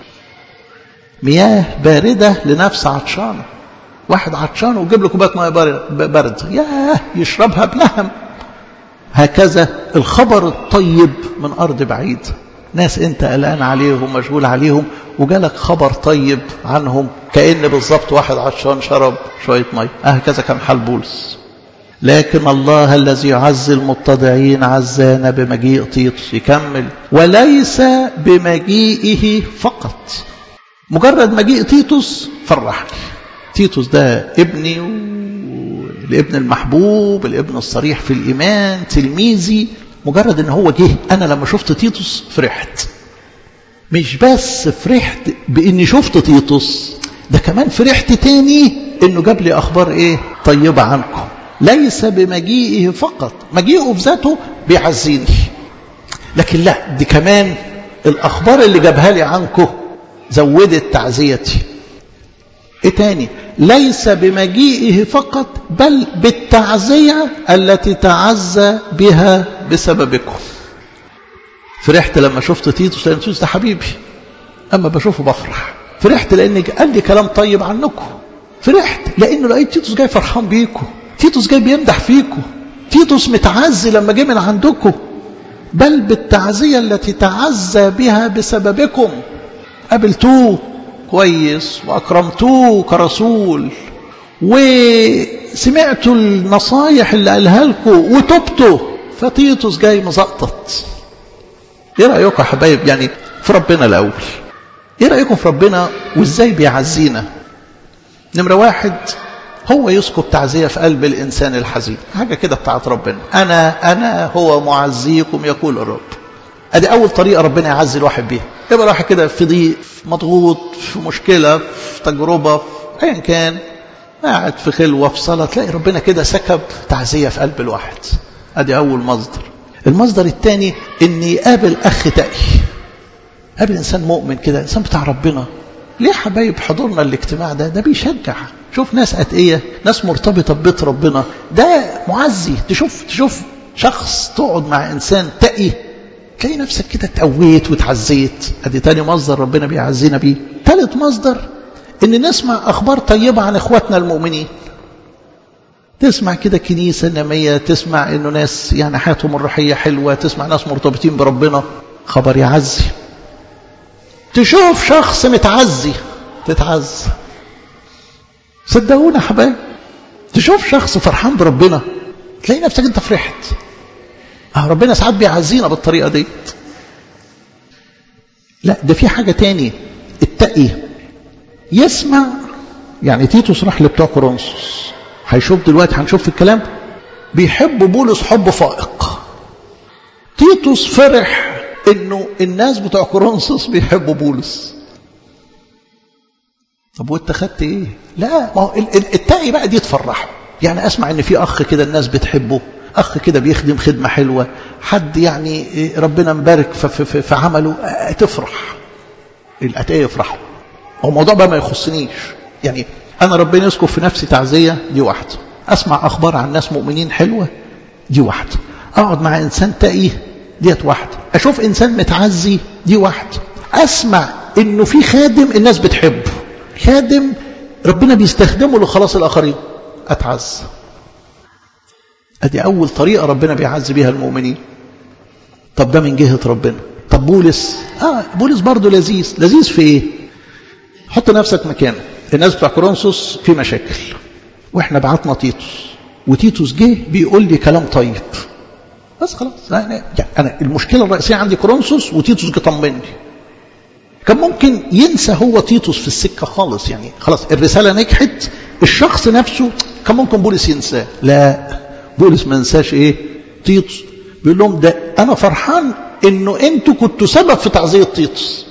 مياه باردة لنفس عطشانة واحد عطشان ويجيب له كوبايه ميه بارده ياه يشربها بلهم هكذا الخبر الطيب من أرض بعيد ناس أنت قلقان عليهم مشغول عليهم وجالك خبر طيب عنهم كأن بالظبط واحد عطشان شرب شوية مية هكذا كان حال بولس لكن الله الذي يعز المتضعين عزانا بمجيء تيتوس يكمل وليس بمجيئه فقط مجرد مجيء تيتوس فرحني تيتوس ده ابني الابن المحبوب الابن الصريح في الإيمان تلميذي مجرد ان هو جه انا لما شفت تيتوس فرحت مش بس فرحت باني شفت تيتوس ده كمان فرحت تاني انه جاب لي اخبار ايه طيبة عنكم ليس بمجيئه فقط مجيئه في ذاته بيعزيني لكن لا دي كمان الاخبار اللي جابها لي عنكم زودت تعزيتي ايه تاني ليس بمجيئه فقط بل بالتعزية التي تعزى بها بسببكم فرحت لما شفت تيتوس لأن تيتوس ده حبيبي أما بشوفه بفرح فرحت لأن قال لي كلام طيب عنكم فرحت لأنه لقيت تيتوس جاي فرحان بيكم تيتوس جاي بيمدح فيكم تيتوس متعزي لما جه من عندكم بل بالتعزية التي تعزى بها بسببكم قابلتوه كويس وأكرمتوه كرسول وسمعتوا النصايح اللي قالها لكم وتبتوا فتيتوس جاي مزقطط ايه رايكم يا حبايب يعني في ربنا الاول ايه رايكم في ربنا وازاي بيعزينا نمره واحد هو يسكب تعزيه في قلب الانسان الحزين حاجه كده بتاعت ربنا انا انا هو معزيكم يقول الرب ادي اول طريقه ربنا يعزي الواحد بيها يبقى الواحد كده في ضيق مضغوط في مشكله في تجربه في ايا كان قاعد في خلوه في صلاه تلاقي ربنا كده سكب تعزيه في قلب الواحد ادي اول مصدر المصدر الثاني ان يقابل اخ تقي قابل انسان مؤمن كده انسان بتاع ربنا ليه حبايب حضورنا الاجتماع ده ده بيشجع شوف ناس اتقيه ناس مرتبطه ببيت ربنا ده معزي تشوف تشوف شخص تقعد مع انسان تقي تلاقي نفسك كده اتقويت وتعزيت ادي تاني مصدر ربنا بيعزينا بيه ثالث مصدر ان نسمع اخبار طيبه عن اخواتنا المؤمنين تسمع كده كنيسه ناميه تسمع انه ناس يعني حياتهم الروحيه حلوه تسمع ناس مرتبطين بربنا خبر يعزي تشوف شخص متعزي تتعز صدقونا يا حبايب تشوف شخص فرحان بربنا تلاقي نفسك انت فرحت اه ربنا ساعات بيعزينا بالطريقه دي لا ده في حاجه تاني التقي يسمع يعني تيتوس راح لبتوع كورنثوس هيشوف دلوقتي هنشوف في الكلام بيحب بولس حب فائق تيتوس فرح انه الناس بتوع كورنثوس بيحبوا بولس طب وانت خدت ايه لا ما هو التقي بقى دي تفرحه يعني اسمع ان في اخ كده الناس بتحبه اخ كده بيخدم خدمه حلوه حد يعني ربنا مبارك في, في, في عمله تفرح الاتقيه يفرحوا هو الموضوع بقى ما يخصنيش يعني انا ربنا يسكب في نفسي تعزيه دي واحده اسمع اخبار عن ناس مؤمنين حلوه دي واحده اقعد مع انسان تقي ديت واحده اشوف انسان متعزي دي واحده اسمع انه في خادم الناس بتحبه خادم ربنا بيستخدمه لخلاص الاخرين اتعز ادي اول طريقه ربنا بيعز بيها المؤمنين طب ده من جهه ربنا طب بولس اه بولس برضه لذيذ لذيذ في ايه حط نفسك مكانه الناس بتوع كورنثوس في مشاكل واحنا بعتنا تيتوس وتيتوس جه بيقول لي كلام طيب بس خلاص يعني انا المشكله الرئيسيه عندي كورنثوس وتيتوس جه طمني كان ممكن ينسى هو تيتوس في السكه خالص يعني خلاص الرساله نجحت الشخص نفسه كان ممكن بولس ينساه لا بولس ما نساش ايه تيتوس بيقول لهم ده انا فرحان انه انتوا كنتوا سبب في تعزيه تيتوس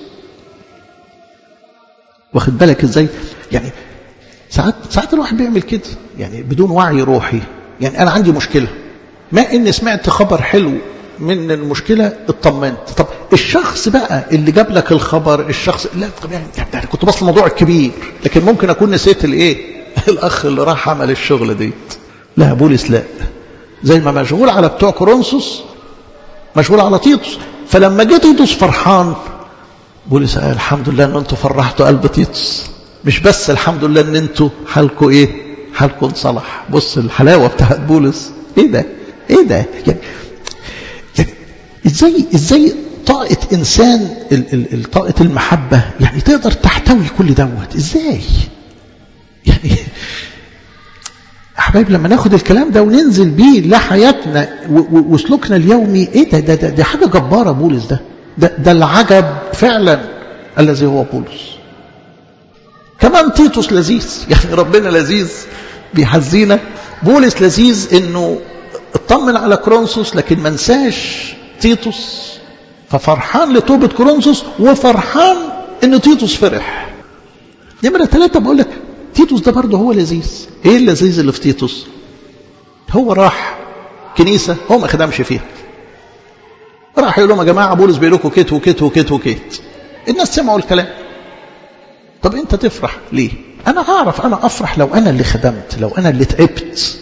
واخد بالك ازاي يعني ساعات ساعات الواحد بيعمل كده يعني بدون وعي روحي يعني انا عندي مشكله ما اني سمعت خبر حلو من المشكله اطمنت طب الشخص بقى اللي جاب لك الخبر الشخص لا طب يعني يعني كنت بصل الموضوع الكبير لكن ممكن اكون نسيت الايه الاخ اللي راح عمل الشغل ديت لا بولس لا زي ما مشغول على بتوع كورنثوس مشغول على تيتوس فلما جه تيتوس فرحان بولس قال الحمد لله ان انتوا فرحتوا قلب تيتوس مش بس الحمد لله ان انتوا حالكم ايه حالكم انصلح بص الحلاوه بتاعت بولس ايه ده ايه ده يعني, يعني ازاي ازاي طاقة إنسان طاقة المحبة يعني تقدر تحتوي كل دوت إزاي يعني أحبايب لما ناخد الكلام ده وننزل بيه لحياتنا وسلوكنا اليومي إيه ده ده, ده, ده حاجة جبارة بولس ده ده, ده العجب فعلا الذي هو بولس كمان تيتوس لذيذ يعني ربنا لذيذ بيحزينا بولس لذيذ انه اطمن على كرونسوس لكن ما نساش تيتوس ففرحان لتوبة كرونسوس وفرحان ان تيتوس فرح نمرة ثلاثة بقول لك تيتوس ده برضه هو لذيذ ايه اللذيذ اللي في تيتوس هو راح كنيسة هو ما خدمش فيها راح يقول لهم يا جماعة بولس بيقول لكم كيت وكيت وكيت وكيت الناس سمعوا الكلام طب انت تفرح ليه انا هعرف انا افرح لو انا اللي خدمت لو انا اللي تعبت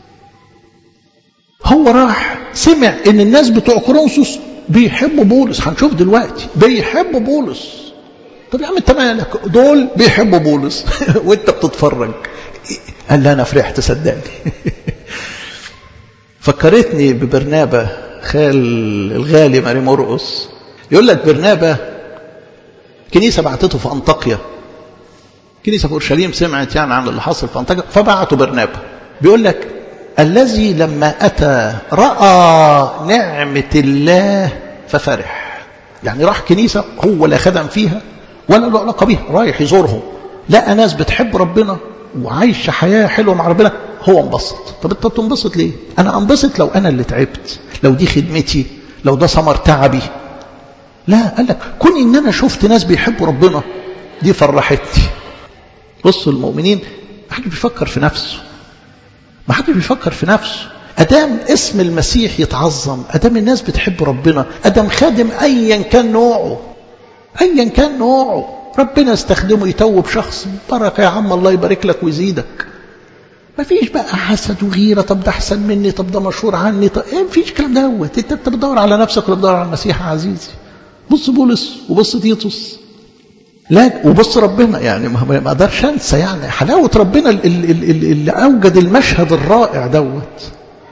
هو راح سمع ان الناس بتوع كورنثوس بيحبوا بولس هنشوف دلوقتي بيحبوا بولس طب يا عم انت مالك دول بيحبوا بولس وانت بتتفرج قال لي انا فرحت صدقني فكرتني ببرنابة خال الغالي ماري مرقس يقول لك برنابة كنيسة بعتته في أنطاكيا كنيسة في أورشليم سمعت يعني عن اللي حصل في أنطاكيا فبعتوا برنابة بيقول لك الذي لما أتى رأى نعمة الله ففرح يعني راح كنيسة هو لا خدم فيها ولا له علاقة بيها رايح يزورهم لقى ناس بتحب ربنا وعايشة حياة حلوة مع ربنا هو انبسط طب انت تنبسط ليه انا انبسط لو انا اللي تعبت لو دي خدمتي لو ده ثمر تعبي لا قال لك كون ان انا شفت ناس بيحبوا ربنا دي فرحتني بصوا المؤمنين ما حدش بيفكر في نفسه ما حدش بيفكر في نفسه ادام اسم المسيح يتعظم ادام الناس بتحب ربنا ادام خادم ايا كان نوعه ايا كان نوعه ربنا استخدمه يتوب شخص بركه يا عم الله يبارك لك ويزيدك ما فيش بقى حسد وغيرة طب ده أحسن مني طب ده مشهور عني طب إيه مفيش الكلام دوت أنت أنت بتدور على نفسك ولا بتدور على المسيح يا عزيزي بص بولس وبص تيتوس لا وبص ربنا يعني ما اقدرش انسى يعني حلاوه ربنا اللي اوجد المشهد الرائع دوت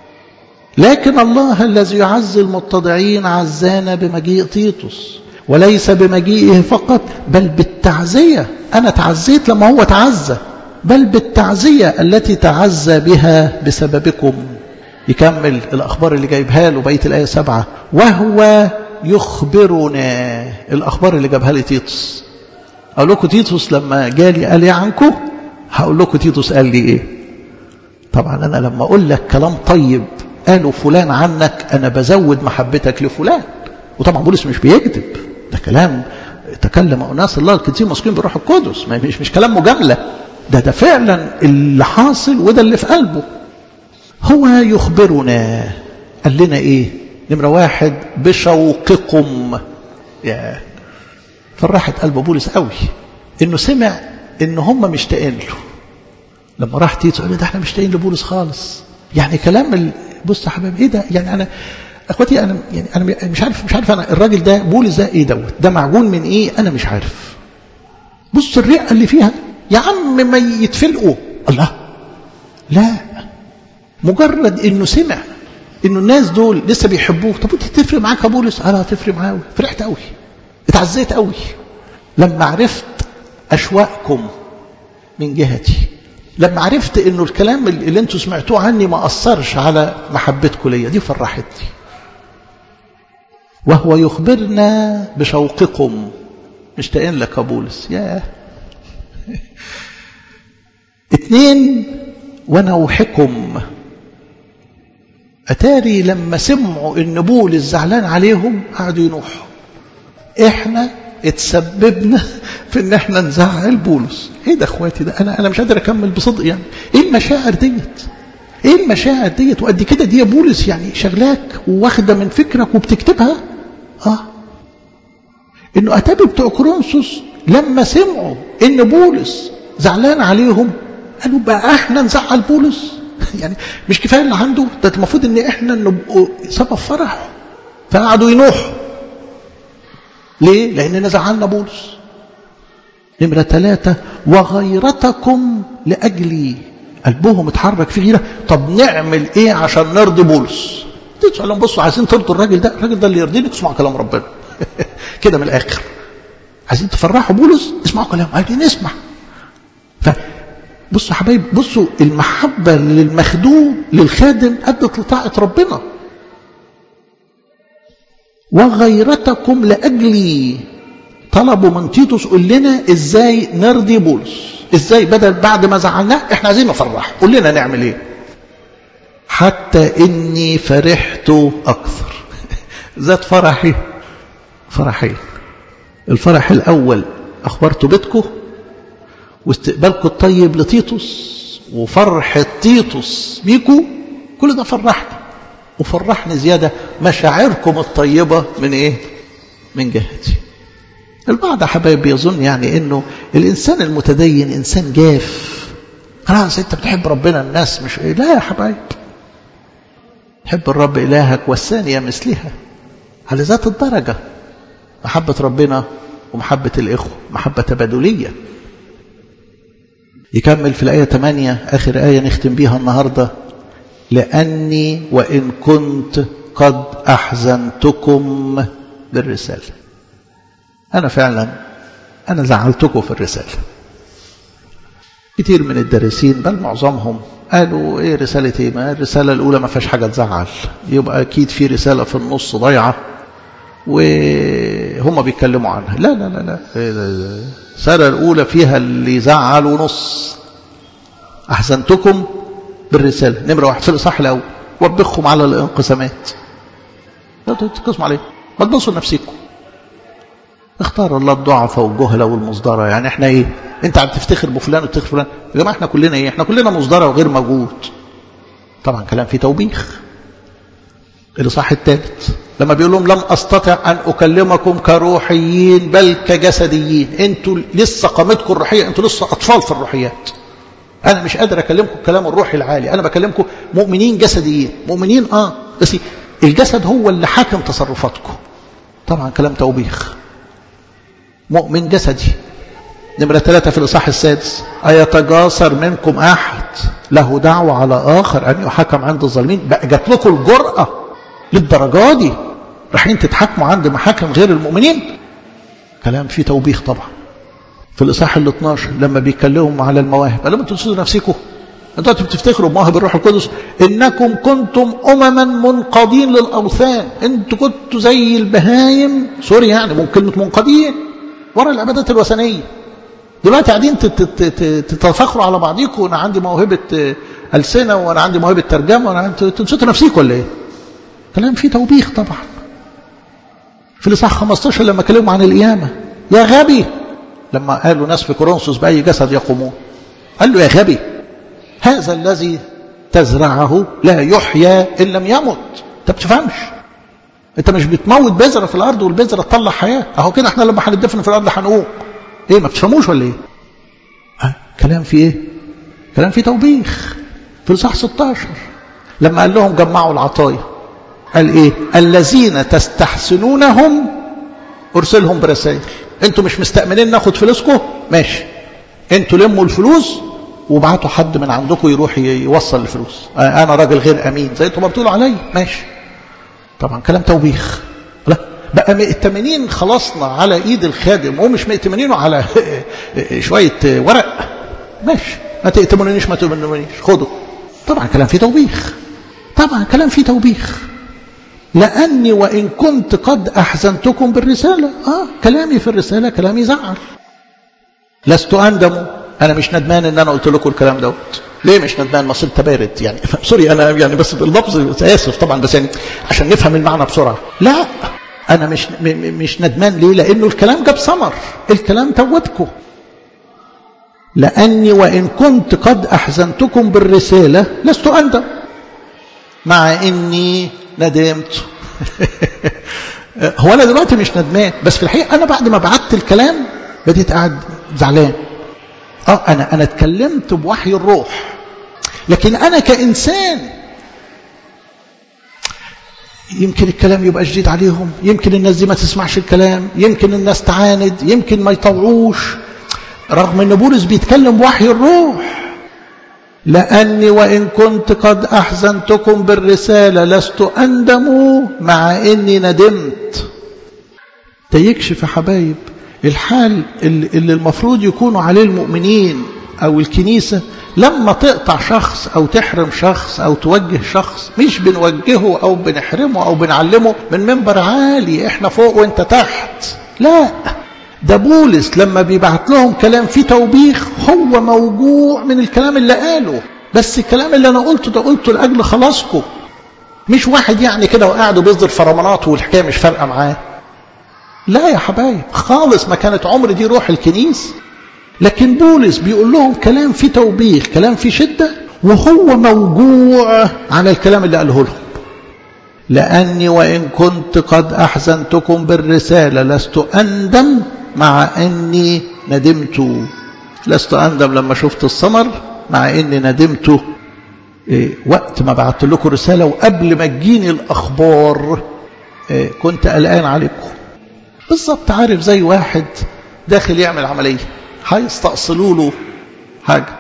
لكن الله الذي يعزي المتضعين عزانا بمجيء تيتوس وليس بمجيئه فقط بل بالتعزيه انا تعزيت لما هو تعزى بل بالتعزيه التي تعزى بها بسببكم يكمل الاخبار اللي جايبها له بقيه الايه سبعه وهو يخبرنا الاخبار اللي جابها لي تيتوس اقول لكم تيتوس لما جالي قال لي عنكم هقول لكم تيتوس قال لي ايه طبعا انا لما اقول لك كلام طيب قالوا فلان عنك انا بزود محبتك لفلان وطبعا بولس مش بيكذب ده كلام تكلم اناس الله الكتير مسكين بالروح القدس مش مش كلام مجامله ده ده فعلا اللي حاصل وده اللي في قلبه هو يخبرنا قال لنا ايه نمرة واحد بشوقكم يا فرحت قلب بولس قوي انه سمع ان هم مشتاقين له لما راح تيتو قال ده احنا مشتاقين لبولس خالص يعني كلام ال... بص يا حبايبي ايه ده يعني انا اخواتي انا يعني انا مش عارف مش عارف انا الراجل ده بولس ده ايه دوت ده معجون من ايه انا مش عارف بص الرئه اللي فيها يا عم ما يتفلقوا الله لا مجرد انه سمع انه الناس دول لسه بيحبوه طب انت تفرق معاك يا بولس انا هتفرق معايا فرحت قوي اتعزيت قوي لما عرفت اشواقكم من جهتي لما عرفت انه الكلام اللي انتوا سمعتوه عني ما اثرش على محبتكم ليا دي فرحتني وهو يخبرنا بشوقكم مشتاقين لك يا بولس يا اتنين ونوحكم أتاري لما سمعوا إن بولس زعلان عليهم قعدوا ينوحوا إحنا اتسببنا في إن إحنا نزعل بولس إيه ده إخواتي ده أنا أنا مش قادر أكمل بصدق يعني إيه المشاعر ديت إيه المشاعر ديت وقد كده دي يا بولس يعني شغلاك وواخدة من فكرك وبتكتبها آه إنه أتابي بتوع كورنثوس لما سمعوا إن بولس زعلان عليهم قالوا بقى إحنا نزعل بولس يعني مش كفايه اللي عنده ده المفروض ان احنا نبقوا سبب فرح فقعدوا ينوحوا ليه؟ لاننا زعلنا بولس نمرة ثلاثة وغيرتكم لأجلي قلبهم اتحرك في غيرة طب نعمل ايه عشان نرضي بولس تسأل لهم بصوا عايزين ترضوا الراجل ده الراجل ده اللي يرضيني اسمعوا كلام ربنا كده من الآخر عايزين تفرحوا بولس اسمعوا كلام عايزين نسمع ف بصوا حبايب بصوا المحبة للمخدوم للخادم أدت لطاعة ربنا وغيرتكم لأجلي طلبوا من تيتوس قول لنا ازاي نرضي بولس ازاي بدل بعد ما زعلناه احنا عايزين نفرح قول لنا نعمل ايه حتى اني فرحت اكثر ذات فرحي فرحين الفرح الاول اخبرت بيتكم واستقبالكم الطيب لتيتوس وفرحة تيتوس بيكو كل ده فرحني وفرحني زيادة مشاعركم الطيبة من ايه من جهتي البعض حبايب يظن يعني انه الانسان المتدين انسان جاف خلاص انت بتحب ربنا الناس مش إيه؟ لا يا حبايب حب الرب الهك والثانية مثلها على ذات الدرجة محبة ربنا ومحبة الإخوة محبة تبادلية يكمل في الآية 8 آخر آية نختم بيها النهاردة لأني وإن كنت قد أحزنتكم بالرسالة أنا فعلا أنا زعلتكم في الرسالة كتير من الدارسين بل معظمهم قالوا ايه رسالة ايه ما الرسالة الأولى ما فيهاش حاجة تزعل يبقى أكيد في رسالة في النص ضايعة هم بيتكلموا عنها لا لا لا لا السنة الأولى فيها اللي يزعل ونص أحسنتكم بالرسالة نمرة واحد في الإصحاح الأول وبخهم على الانقسامات لا تتقسموا عليه ما تبصوا لنفسكم اختار الله الضعفاء والجهله والمصدره يعني احنا ايه انت عم تفتخر بفلان وتفتخر بفلان يا جماعه احنا كلنا ايه احنا كلنا مصدره وغير موجود طبعا كلام فيه توبيخ الاصحاح الثالث لما بيقول لهم لم استطع ان اكلمكم كروحيين بل كجسديين انتوا لسه قامتكم الروحيه انتوا لسه اطفال في الروحيات انا مش قادر اكلمكم الكلام الروحي العالي انا بكلمكم مؤمنين جسديين مؤمنين اه بس الجسد هو اللي حاكم تصرفاتكم طبعا كلام توبيخ مؤمن جسدي نمرة ثلاثة في الإصحاح السادس أيتجاسر منكم أحد له دعوة على آخر أن يحكم عند الظالمين بقى جات لكم الجرأة للدرجة دي رايحين تتحكموا عند محاكم غير المؤمنين كلام فيه توبيخ طبعا في الإصحاح ال 12 لما بيتكلموا على المواهب قال لهم انتوا تنسوا نفسكم انتوا بتفتخروا بمواهب الروح القدس انكم كنتم امما منقادين للاوثان انتوا كنتوا زي البهايم سوري يعني من كلمه منقادين ورا العبادات الوثنيه دلوقتي قاعدين تتفاخروا على بعضيكم وانا عندي موهبه السنه وانا عندي موهبه ترجمه وانا تنسوا نفسيكم ولا ايه؟ كلام فيه توبيخ طبعا في الاصحاح 15 لما كلموا عن القيامه يا غبي لما قالوا ناس في كورنثوس باي جسد يقومون قال له يا غبي هذا الذي تزرعه لا يحيى ان لم يمت انت بتفهمش انت مش بتموت بذره في الارض والبذره تطلع حياه اهو كده احنا لما هندفن في الارض هنقوم ايه ما بتفهموش ولا ايه ها كلام في ايه كلام في توبيخ في الاصحاح 16 لما قال لهم جمعوا العطايا قال ايه الذين تستحسنونهم ارسلهم برسائل انتوا مش مستأمنين ناخد فلوسكم ماشي انتوا لموا الفلوس وابعتوا حد من عندكم يروح يوصل الفلوس انا راجل غير امين زي انتوا ما بتقولوا عليا ماشي طبعا كلام توبيخ لا بقى مئتمنين خلصنا على ايد الخادم ومش مئتمنينه على شويه ورق ماشي ما تئتمنونيش ما تؤمنونيش خدوا طبعا كلام فيه توبيخ طبعا كلام فيه توبيخ لأني وإن كنت قد أحزنتكم بالرسالة آه كلامي في الرسالة كلامي زعل لست أندم أنا مش ندمان إن أنا قلت لكم الكلام دوت ليه مش ندمان ما صرت بارد يعني سوري أنا يعني بس باللفظ آسف طبعا بس يعني عشان نفهم المعنى بسرعة لا أنا مش مش ندمان ليه لأنه الكلام جاب ثمر الكلام توبكم لأني وإن كنت قد أحزنتكم بالرسالة لست أندم مع إني ندمت هو انا دلوقتي مش ندمان بس في الحقيقه انا بعد ما بعت الكلام بديت قاعد زعلان اه انا انا اتكلمت بوحي الروح لكن انا كانسان يمكن الكلام يبقى شديد عليهم يمكن الناس دي ما تسمعش الكلام يمكن الناس تعاند يمكن ما يطوعوش رغم ان بولس بيتكلم بوحي الروح لأني وإن كنت قد أحزنتكم بالرسالة لست أندم مع إني ندمت تيكشف يا حبايب الحال اللي المفروض يكونوا عليه المؤمنين أو الكنيسة لما تقطع شخص أو تحرم شخص أو توجه شخص مش بنوجهه أو بنحرمه أو بنعلمه من منبر عالي إحنا فوق وإنت تحت لا ده بولس لما بيبعت لهم كلام فيه توبيخ هو موجوع من الكلام اللي قاله بس الكلام اللي انا قلته ده قلته لاجل خلاصكم مش واحد يعني كده وقاعد وبيصدر فرمانات والحكايه مش فارقه معاه لا يا حبايب خالص ما كانت عمر دي روح الكنيسه لكن بولس بيقول لهم كلام فيه توبيخ كلام فيه شده وهو موجوع على الكلام اللي قاله لهم لاني وان كنت قد احزنتكم بالرساله لست اندم مع اني ندمت لست اندم لما شفت الثمر مع اني ندمت إيه وقت ما بعت لكم رساله وقبل ما تجيني الاخبار إيه كنت قلقان عليكم بالظبط عارف زي واحد داخل يعمل عمليه هيستأصلوا له حاجه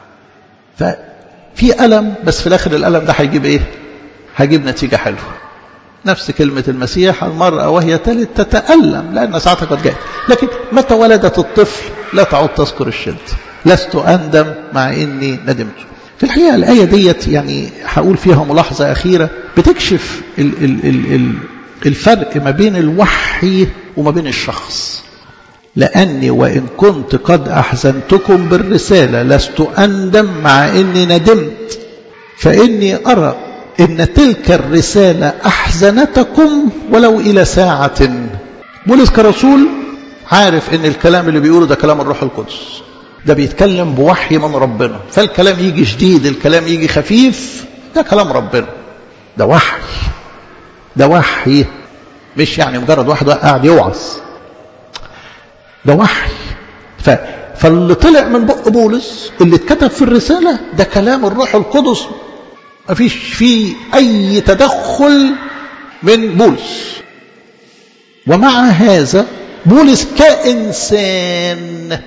ففي الم بس في الاخر الالم ده هيجيب ايه هيجيب نتيجه حلوه نفس كلمة المسيح المرأة وهي تلد تتألم لأن ساعتها قد جاءت لكن متى ولدت الطفل لا تعود تذكر الشد لست أندم مع إني ندمت في الحقيقة الآية ديت يعني هقول فيها ملاحظة أخيرة بتكشف ال ال ال ال الفرق ما بين الوحي وما بين الشخص لأني وإن كنت قد أحزنتكم بالرسالة لست أندم مع إني ندمت فإني أرى إن تلك الرسالة أحزنتكم ولو إلى ساعة بولس كرسول عارف إن الكلام اللي بيقوله ده كلام الروح القدس ده بيتكلم بوحي من ربنا فالكلام يجي شديد الكلام يجي خفيف ده كلام ربنا ده وحي ده وحي مش يعني مجرد واحد قاعد يوعظ ده وحي ف... فاللي طلع من بق بولس اللي اتكتب في الرسالة ده كلام الروح القدس ما فيش فيه أي تدخل من بولس ومع هذا بولس كإنسان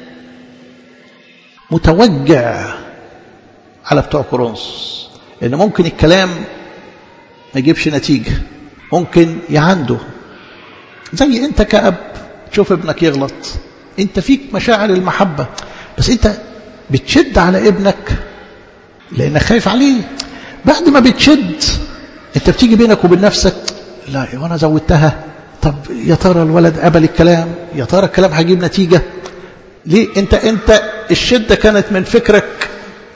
متوجع على بتوع كورنثوس لأن ممكن الكلام ما يجيبش نتيجة ممكن يعنده زي أنت كأب تشوف ابنك يغلط أنت فيك مشاعر المحبة بس أنت بتشد على ابنك لأنك خايف عليه بعد ما بتشد أنت بتيجي بينك وبين نفسك لا وأنا زودتها طب يا ترى الولد قبل الكلام يا ترى الكلام هيجيب نتيجة ليه انت انت الشدة كانت من فكرك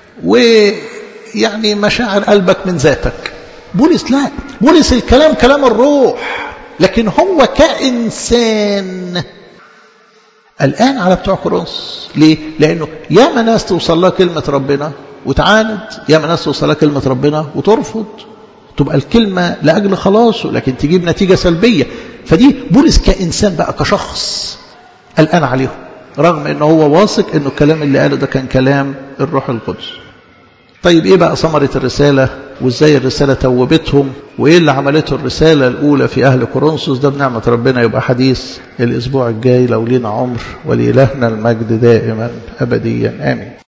ويعني مشاعر قلبك من ذاتك بولس لا بولس الكلام كلام الروح لكن هو كإنسان الآن على بتوع كورنثوس ليه؟ لأنه ياما ناس توصل لها كلمة ربنا وتعاند ياما ناس توصل لها كلمة ربنا وترفض تبقى الكلمة لأجل خلاصه لكن تجيب نتيجة سلبية فدي بولس كإنسان بقى كشخص الآن عليهم رغم أنه هو واثق أنه الكلام اللي قاله ده كان كلام الروح القدس طيب إيه بقى ثمرة الرسالة وإزاي الرسالة توبتهم وإيه اللي عملته الرسالة الأولى في أهل كورنثوس ده بنعمة ربنا يبقى حديث الأسبوع الجاي لو لينا عمر ولإلهنا المجد دائما أبديا آمين